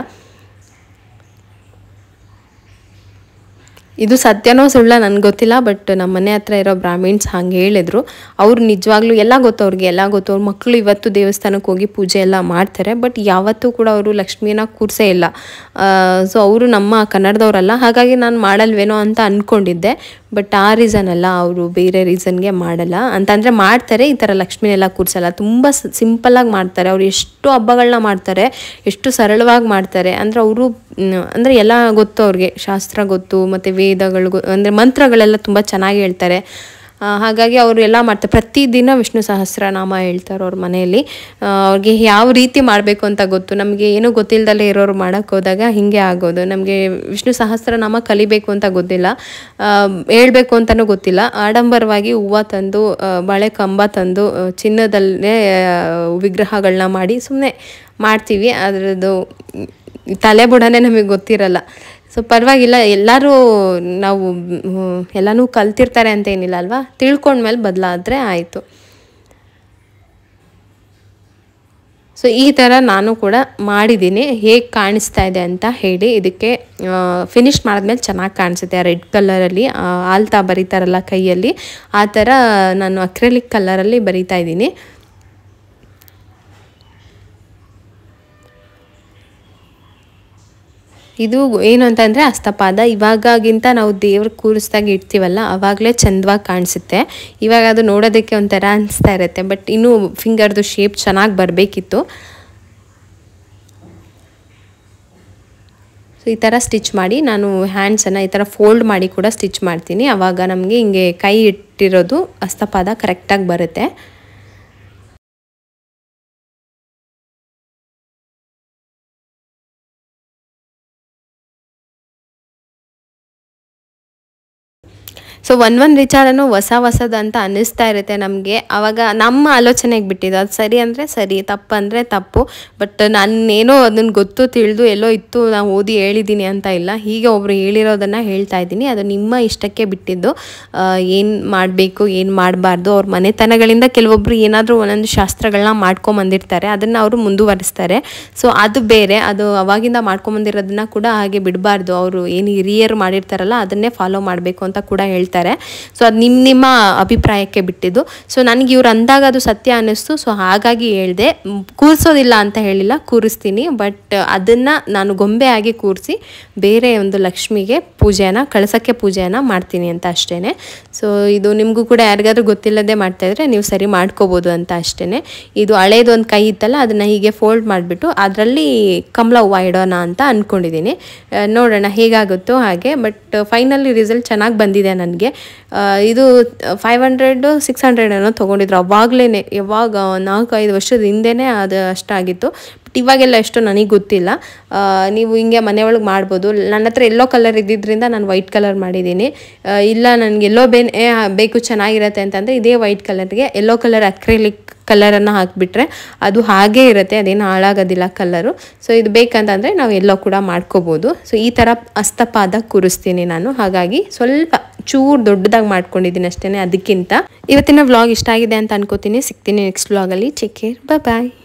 ಇದು ಸತ್ಯನೋ ಸುಳ್ಳ ನನಗೆ ಗೊತ್ತಿಲ್ಲ ಬಟ್ ನಮ್ಮ ಮನೆ ಹತ್ರ ಇರೋ ಬ್ರಾಹ್ಮಿಣ್ಸ್ ಹಂಗೆ ಹೇಳಿದ್ರು ಅವ್ರು ನಿಜವಾಗ್ಲೂ ಎಲ್ಲ ಗೊತ್ತು ಅವ್ರಿಗೆ ಎಲ್ಲ ಗೊತ್ತು ಅವ್ರ ಮಕ್ಕಳು ಇವತ್ತು ದೇವಸ್ಥಾನಕ್ಕೆ ಹೋಗಿ ಪೂಜೆ ಎಲ್ಲ ಮಾಡ್ತಾರೆ ಬಟ್ ಯಾವತ್ತೂ ಕೂಡ ಅವರು ಲಕ್ಷ್ಮಿನ ಕೂರಿಸೇ ಇಲ್ಲ ಸೊ ಅವರು ನಮ್ಮ ಕನ್ನಡದವರಲ್ಲ ಹಾಗಾಗಿ ನಾನು ಮಾಡಲ್ವೇನೋ ಅಂತ ಅಂದ್ಕೊಂಡಿದ್ದೆ ಬಟ್ ಆ ರೀಸನ್ ಅಲ್ಲ ಅವರು ಬೇರೆ ರೀಸನ್ಗೆ ಮಾಡಲ್ಲ ಅಂತಂದರೆ ಮಾಡ್ತಾರೆ ಈ ಥರ ಲಕ್ಷ್ಮಿನೆಲ್ಲ ಕೂರಿಸಲ್ಲ ತುಂಬ ಸಿಂಪಲ್ಲಾಗಿ ಮಾಡ್ತಾರೆ ಅವ್ರು ಎಷ್ಟು ಹಬ್ಬಗಳನ್ನ ಮಾಡ್ತಾರೆ ಎಷ್ಟು ಸರಳವಾಗಿ ಮಾಡ್ತಾರೆ ಅಂದರೆ ಅವರು ಅಂದರೆ ಎಲ್ಲ ಗೊತ್ತು ಅವ್ರಿಗೆ ಶಾಸ್ತ್ರ ಗೊತ್ತು ಮತ್ತು ವೇದಗಳು ಗೊ- ಅಂದರೆ ಮಂತ್ರಗಳೆಲ್ಲ ತುಂಬ ಚೆನ್ನಾಗಿ ಹೇಳ್ತಾರೆ ಆ, ಹಾಗಾಗಿ ಅವರು ಎಲ್ಲ ಮಾಡ್ತಾರೆ ಪ್ರತಿದಿನ ವಿಷ್ಣು ಸಹಸ್ರನಾಮ ಹೇಳ್ತಾರೆ ಅವ್ರ ಮನೆಯಲ್ಲಿ ಆ, ಅವ್ರಿಗೆ ಯಾವ ರೀತಿ ಮಾಡಬೇಕು ಅಂತ ಗೊತ್ತು ನಮಗೆ ಏನೂ ಗೊತ್ತಿಲ್ಲದಲ್ಲೇ ಇರೋರು ಮಾಡೋಕ್ಕೆ ಹೋದಾಗ ಹಿಂಗೆ ಆಗೋದು ನಮಗೆ ವಿಷ್ಣು ಸಹಸ್ರನಾಮ ಕಲಿಬೇಕು ಅಂತ ಗೊತ್ತಿಲ್ಲ ಆ, ಹೇಳ್ಬೇಕು ಅಂತಲೂ ಗೊತ್ತಿಲ್ಲ ಆಡಂಬರವಾಗಿ ಹೂವು ತಂದು ಆ, ಬಾಳೆ ಕಂಬ ತಂದು ಆ, ಚಿನ್ನದಲ್ಲೇ ಆ, ವಿಗ್ರಹಗಳನ್ನ ಮಾಡಿ ಸುಮ್ಮನೆ ಮಾಡ್ತೀವಿ ಅದರದ್ದು ತಲೆ ಬುಡನೇ ನಮಗೆ ಗೊತ್ತಿರಲ್ಲ ಸೊ ಪರವಾಗಿಲ್ಲ ಎಲ್ಲರೂ ನಾವು ಮ್, ಎಲ್ಲನೂ ಕಲ್ತಿರ್ತಾರೆ ಅಂತ ಏನಿಲ್ಲ ಅಲ್ವಾ ತಿಳ್ಕೊಂಡ್ಮೇಲೆ ಬದಲಾದರೆ ಆಯಿತು ಸೊ ಈ ಥರ ನಾನು ಕೂಡ ಮಾಡಿದ್ದೀನಿ ಹೇಗೆ ಕಾಣಿಸ್ತಾ ಇದೆ ಅಂತ ಹೇಳಿ ಇದಕ್ಕೆ ಫಿನಿಶ್ ಮಾಡಿದ್ಮೇಲೆ ಚೆನ್ನಾಗಿ ಕಾಣಿಸುತ್ತೆ ರೆಡ್ ಕಲರಲ್ಲಿ ಆಲ್ತಾ ಬರೀತಾರಲ್ಲ ಕೈಯಲ್ಲಿ ಆ ಥರ ನಾನು ಅಕ್ರೆಲಿಕ್ ಕಲರಲ್ಲಿ ಬರಿತಾ ಇದ್ದೀನಿ ಇದು ಏನು ಅಂತಂದರೆ ಹಸ್ತಪಾದ ಇವಾಗಗಿಂತ ನಾವು ದೇವ್ರ ಕೂರಿಸ್ದಾಗ ಇಡ್ತೀವಲ್ಲ ಅವಾಗಲೇ ಚಂದವಾಗಿ ಕಾಣಿಸುತ್ತೆ ಇವಾಗ ಅದು ನೋಡೋದಕ್ಕೆ ಒಂಥರ ಅನಿಸ್ತಾ ಇರುತ್ತೆ ಬಟ್ ಇನ್ನೂ ಫಿಂಗರ್ದು ಶೇಪ್ ಚೆನ್ನಾಗಿ ಬರಬೇಕಿತ್ತು ಸೊ ಈ ಥರ ಸ್ಟಿಚ್ ಮಾಡಿ ನಾನು ಹ್ಯಾಂಡ್ಸನ್ನು ಈ ಥರ ಫೋಲ್ಡ್ ಮಾಡಿ ಕೂಡ ಸ್ಟಿಚ್ ಮಾಡ್ತೀನಿ ಆವಾಗ ನಮಗೆ ಹಿಂಗೆ ಕೈ ಇಟ್ಟಿರೋದು ಹಸ್ತಪಾದ ಕರೆಕ್ಟಾಗಿ ಬರುತ್ತೆ ಸೊ ಒಂದೊಂದು ವಿಚಾರನೂ ಹೊಸ ಹೊಸದು ಅಂತ ಅನ್ನಿಸ್ತಾ ಇರುತ್ತೆ ನಮಗೆ ಆವಾಗ ನಮ್ಮ ಆಲೋಚನೆಗೆ ಬಿಟ್ಟಿದ್ದು ಅದು ಸರಿ ಅಂದರೆ ಸರಿ ತಪ್ಪು ಅಂದರೆ ತಪ್ಪು ಬಟ್ ನಾನೇನೋ ಅದನ್ನು ಗೊತ್ತು ತಿಳಿದು ಎಲ್ಲೋ ಇತ್ತು ನಾವು ಓದಿ ಹೇಳಿದ್ದೀನಿ ಅಂತ ಇಲ್ಲ ಹೀಗೆ ಒಬ್ರು ಹೇಳಿರೋದನ್ನು ಹೇಳ್ತಾ ಇದ್ದೀನಿ ಅದು ನಿಮ್ಮ ಇಷ್ಟಕ್ಕೆ ಬಿಟ್ಟಿದ್ದು ಏನು ಮಾಡಬೇಕು ಏನು ಮಾಡಬಾರ್ದು ಅವ್ರ ಮನೆತನಗಳಿಂದ ಕೆಲವೊಬ್ರು ಏನಾದರೂ ಒಂದೊಂದು ಶಾಸ್ತ್ರಗಳನ್ನ ಮಾಡ್ಕೊಂಬಂದಿರ್ತಾರೆ ಅದನ್ನು ಅವರು ಮುಂದುವರಿಸ್ತಾರೆ ಸೊ ಅದು ಬೇರೆ ಅದು ಅವಾಗಿಂದ ಮಾಡ್ಕೊಂಬಂದಿರೋದನ್ನ ಕೂಡ ಹಾಗೆ ಬಿಡಬಾರ್ದು ಅವರು ಏನು ಹಿರಿಯರು ಮಾಡಿರ್ತಾರಲ್ಲ ಅದನ್ನೇ ಫಾಲೋ ಮಾಡಬೇಕು ಅಂತ ಕೂಡ ಹೇಳ್ತಾರೆ ಸೊ ಅದು ನಿಮ್ಮ ನಿಮ್ಮ ಅಭಿಪ್ರಾಯಕ್ಕೆ ಬಿಟ್ಟಿದ್ದು ಸೊ ನನಗೆ ಇವ್ರು ಅಂದಾಗ ಅದು ಸತ್ಯ ಅನ್ನಿಸ್ತು ಸೊ ಹಾಗಾಗಿ ಹೇಳಿದೆ ಕೂರಿಸೋದಿಲ್ಲ ಅಂತ ಹೇಳಿಲ್ಲ ಕೂರಿಸ್ತೀನಿ ಬಟ್ ಅದನ್ನು ನಾನು ಗೊಂಬೆ ಆಗಿ ಕೂರಿಸಿ ಬೇರೆ ಒಂದು ಲಕ್ಷ್ಮಿಗೆ ಪೂಜೆನ ಕಳಸಕ್ಕೆ ಪೂಜೆಯನ್ನು ಮಾಡ್ತೀನಿ ಅಂತ ಅಷ್ಟೇ ಸೊ ಇದು ನಿಮಗೂ ಕೂಡ ಯಾರಿಗಾದ್ರೂ ಗೊತ್ತಿಲ್ಲದೆ ಮಾಡ್ತಾಯಿದ್ರೆ ನೀವು ಸರಿ ಮಾಡ್ಕೋಬೋದು ಅಂತ ಅಷ್ಟೇ ಇದು ಹಳೇದು ಒಂದು ಕೈ ಇತ್ತಲ್ಲ ಅದನ್ನು ಹೀಗೆ ಫೋಲ್ಡ್ ಮಾಡಿಬಿಟ್ಟು ಅದರಲ್ಲಿ ಕಮಲ ಹೂವು ಇಡೋಣ ಅಂತ ಅಂದ್ಕೊಂಡಿದ್ದೀನಿ ಆ, ನೋಡೋಣ ಹೇಗಾಗುತ್ತೋ ಹಾಗೆ ಬಟ್ ಫೈನಲಿ ರಿಸಲ್ಟ್ ಚೆನ್ನಾಗಿ ಬಂದಿದೆ ನನಗೆ ಇದು ಫೈವ್ ಹಂಡ್ರೆಡು ಸಿಕ್ಸ್ ಹಂಡ್ರೆಡ್ ಏನೋ ತೊಗೊಂಡಿದ್ರು ಅವಾಗಲೇ ಯಾವಾಗ ನಾಲ್ಕು ಐದು ವರ್ಷದ ಹಿಂದೆನೇ ಅದು ಅಷ್ಟಾಗಿತ್ತು ಬಟ್ ಇವಾಗೆಲ್ಲ ಎಷ್ಟು ನನಗೆ ಗೊತ್ತಿಲ್ಲ ಆ, ನೀವು ಹಿಂಗೆ ಮನೆಯೊಳಗೆ ಮಾಡ್ಬೋದು ನನ್ನ ಹತ್ರ ಎಲ್ಲೋ ಕಲರ್ ಇದ್ದಿದ್ದರಿಂದ ನಾನು ವೈಟ್ ಕಲರ್ ಮಾಡಿದ್ದೀನಿ ಆ, ಇಲ್ಲ ನನಗೆ ಎಲ್ಲೋ ಬೇನೆ ಬೇಕು ಚೆನ್ನಾಗಿರತ್ತೆ ಅಂತಂದರೆ ಇದೇ ವೈಟ್ ಕಲರ್ಗೆ ಎಲ್ಲೋ ಕಲರ್ ಅಕ್ರಿಲಿಕ್ ಕಲರನ್ನು ಹಾಕಿಬಿಟ್ರೆ ಅದು ಹಾಗೇ ಇರುತ್ತೆ ಅದೇನು ಹಾಳಾಗೋದಿಲ್ಲ ಕಲರು ಸೊ ಇದು ಬೇಕಂತಂದರೆ ನಾವು ಎಲ್ಲೋ ಕೂಡ ಮಾಡ್ಕೋಬೋದು ಸೊ ಈ ಥರ ಹಸ್ತಪಾದ ಕೂರಿಸ್ತೀನಿ ನಾನು ಹಾಗಾಗಿ ಸ್ವಲ್ಪ ಚೂರು ದೊಡ್ಡದಾಗಿ ಮಾಡ್ಕೊಂಡಿದ್ದೀನಿ ಅಷ್ಟೇ ಅದಕ್ಕಿಂತ ಇವತ್ತಿನ ವ್ಲಾಗ್ ಇಷ್ಟ ಆಗಿದೆ ಅಂತ ಅನ್ಕೋತೀನಿ ಸಿಗ್ತೀನಿ ನೆಕ್ಸ್ಟ್ ವ್ಲಾಗಲ್ಲಿ ಚೆಕ್ ಕೇರ್ ಬಾಯ್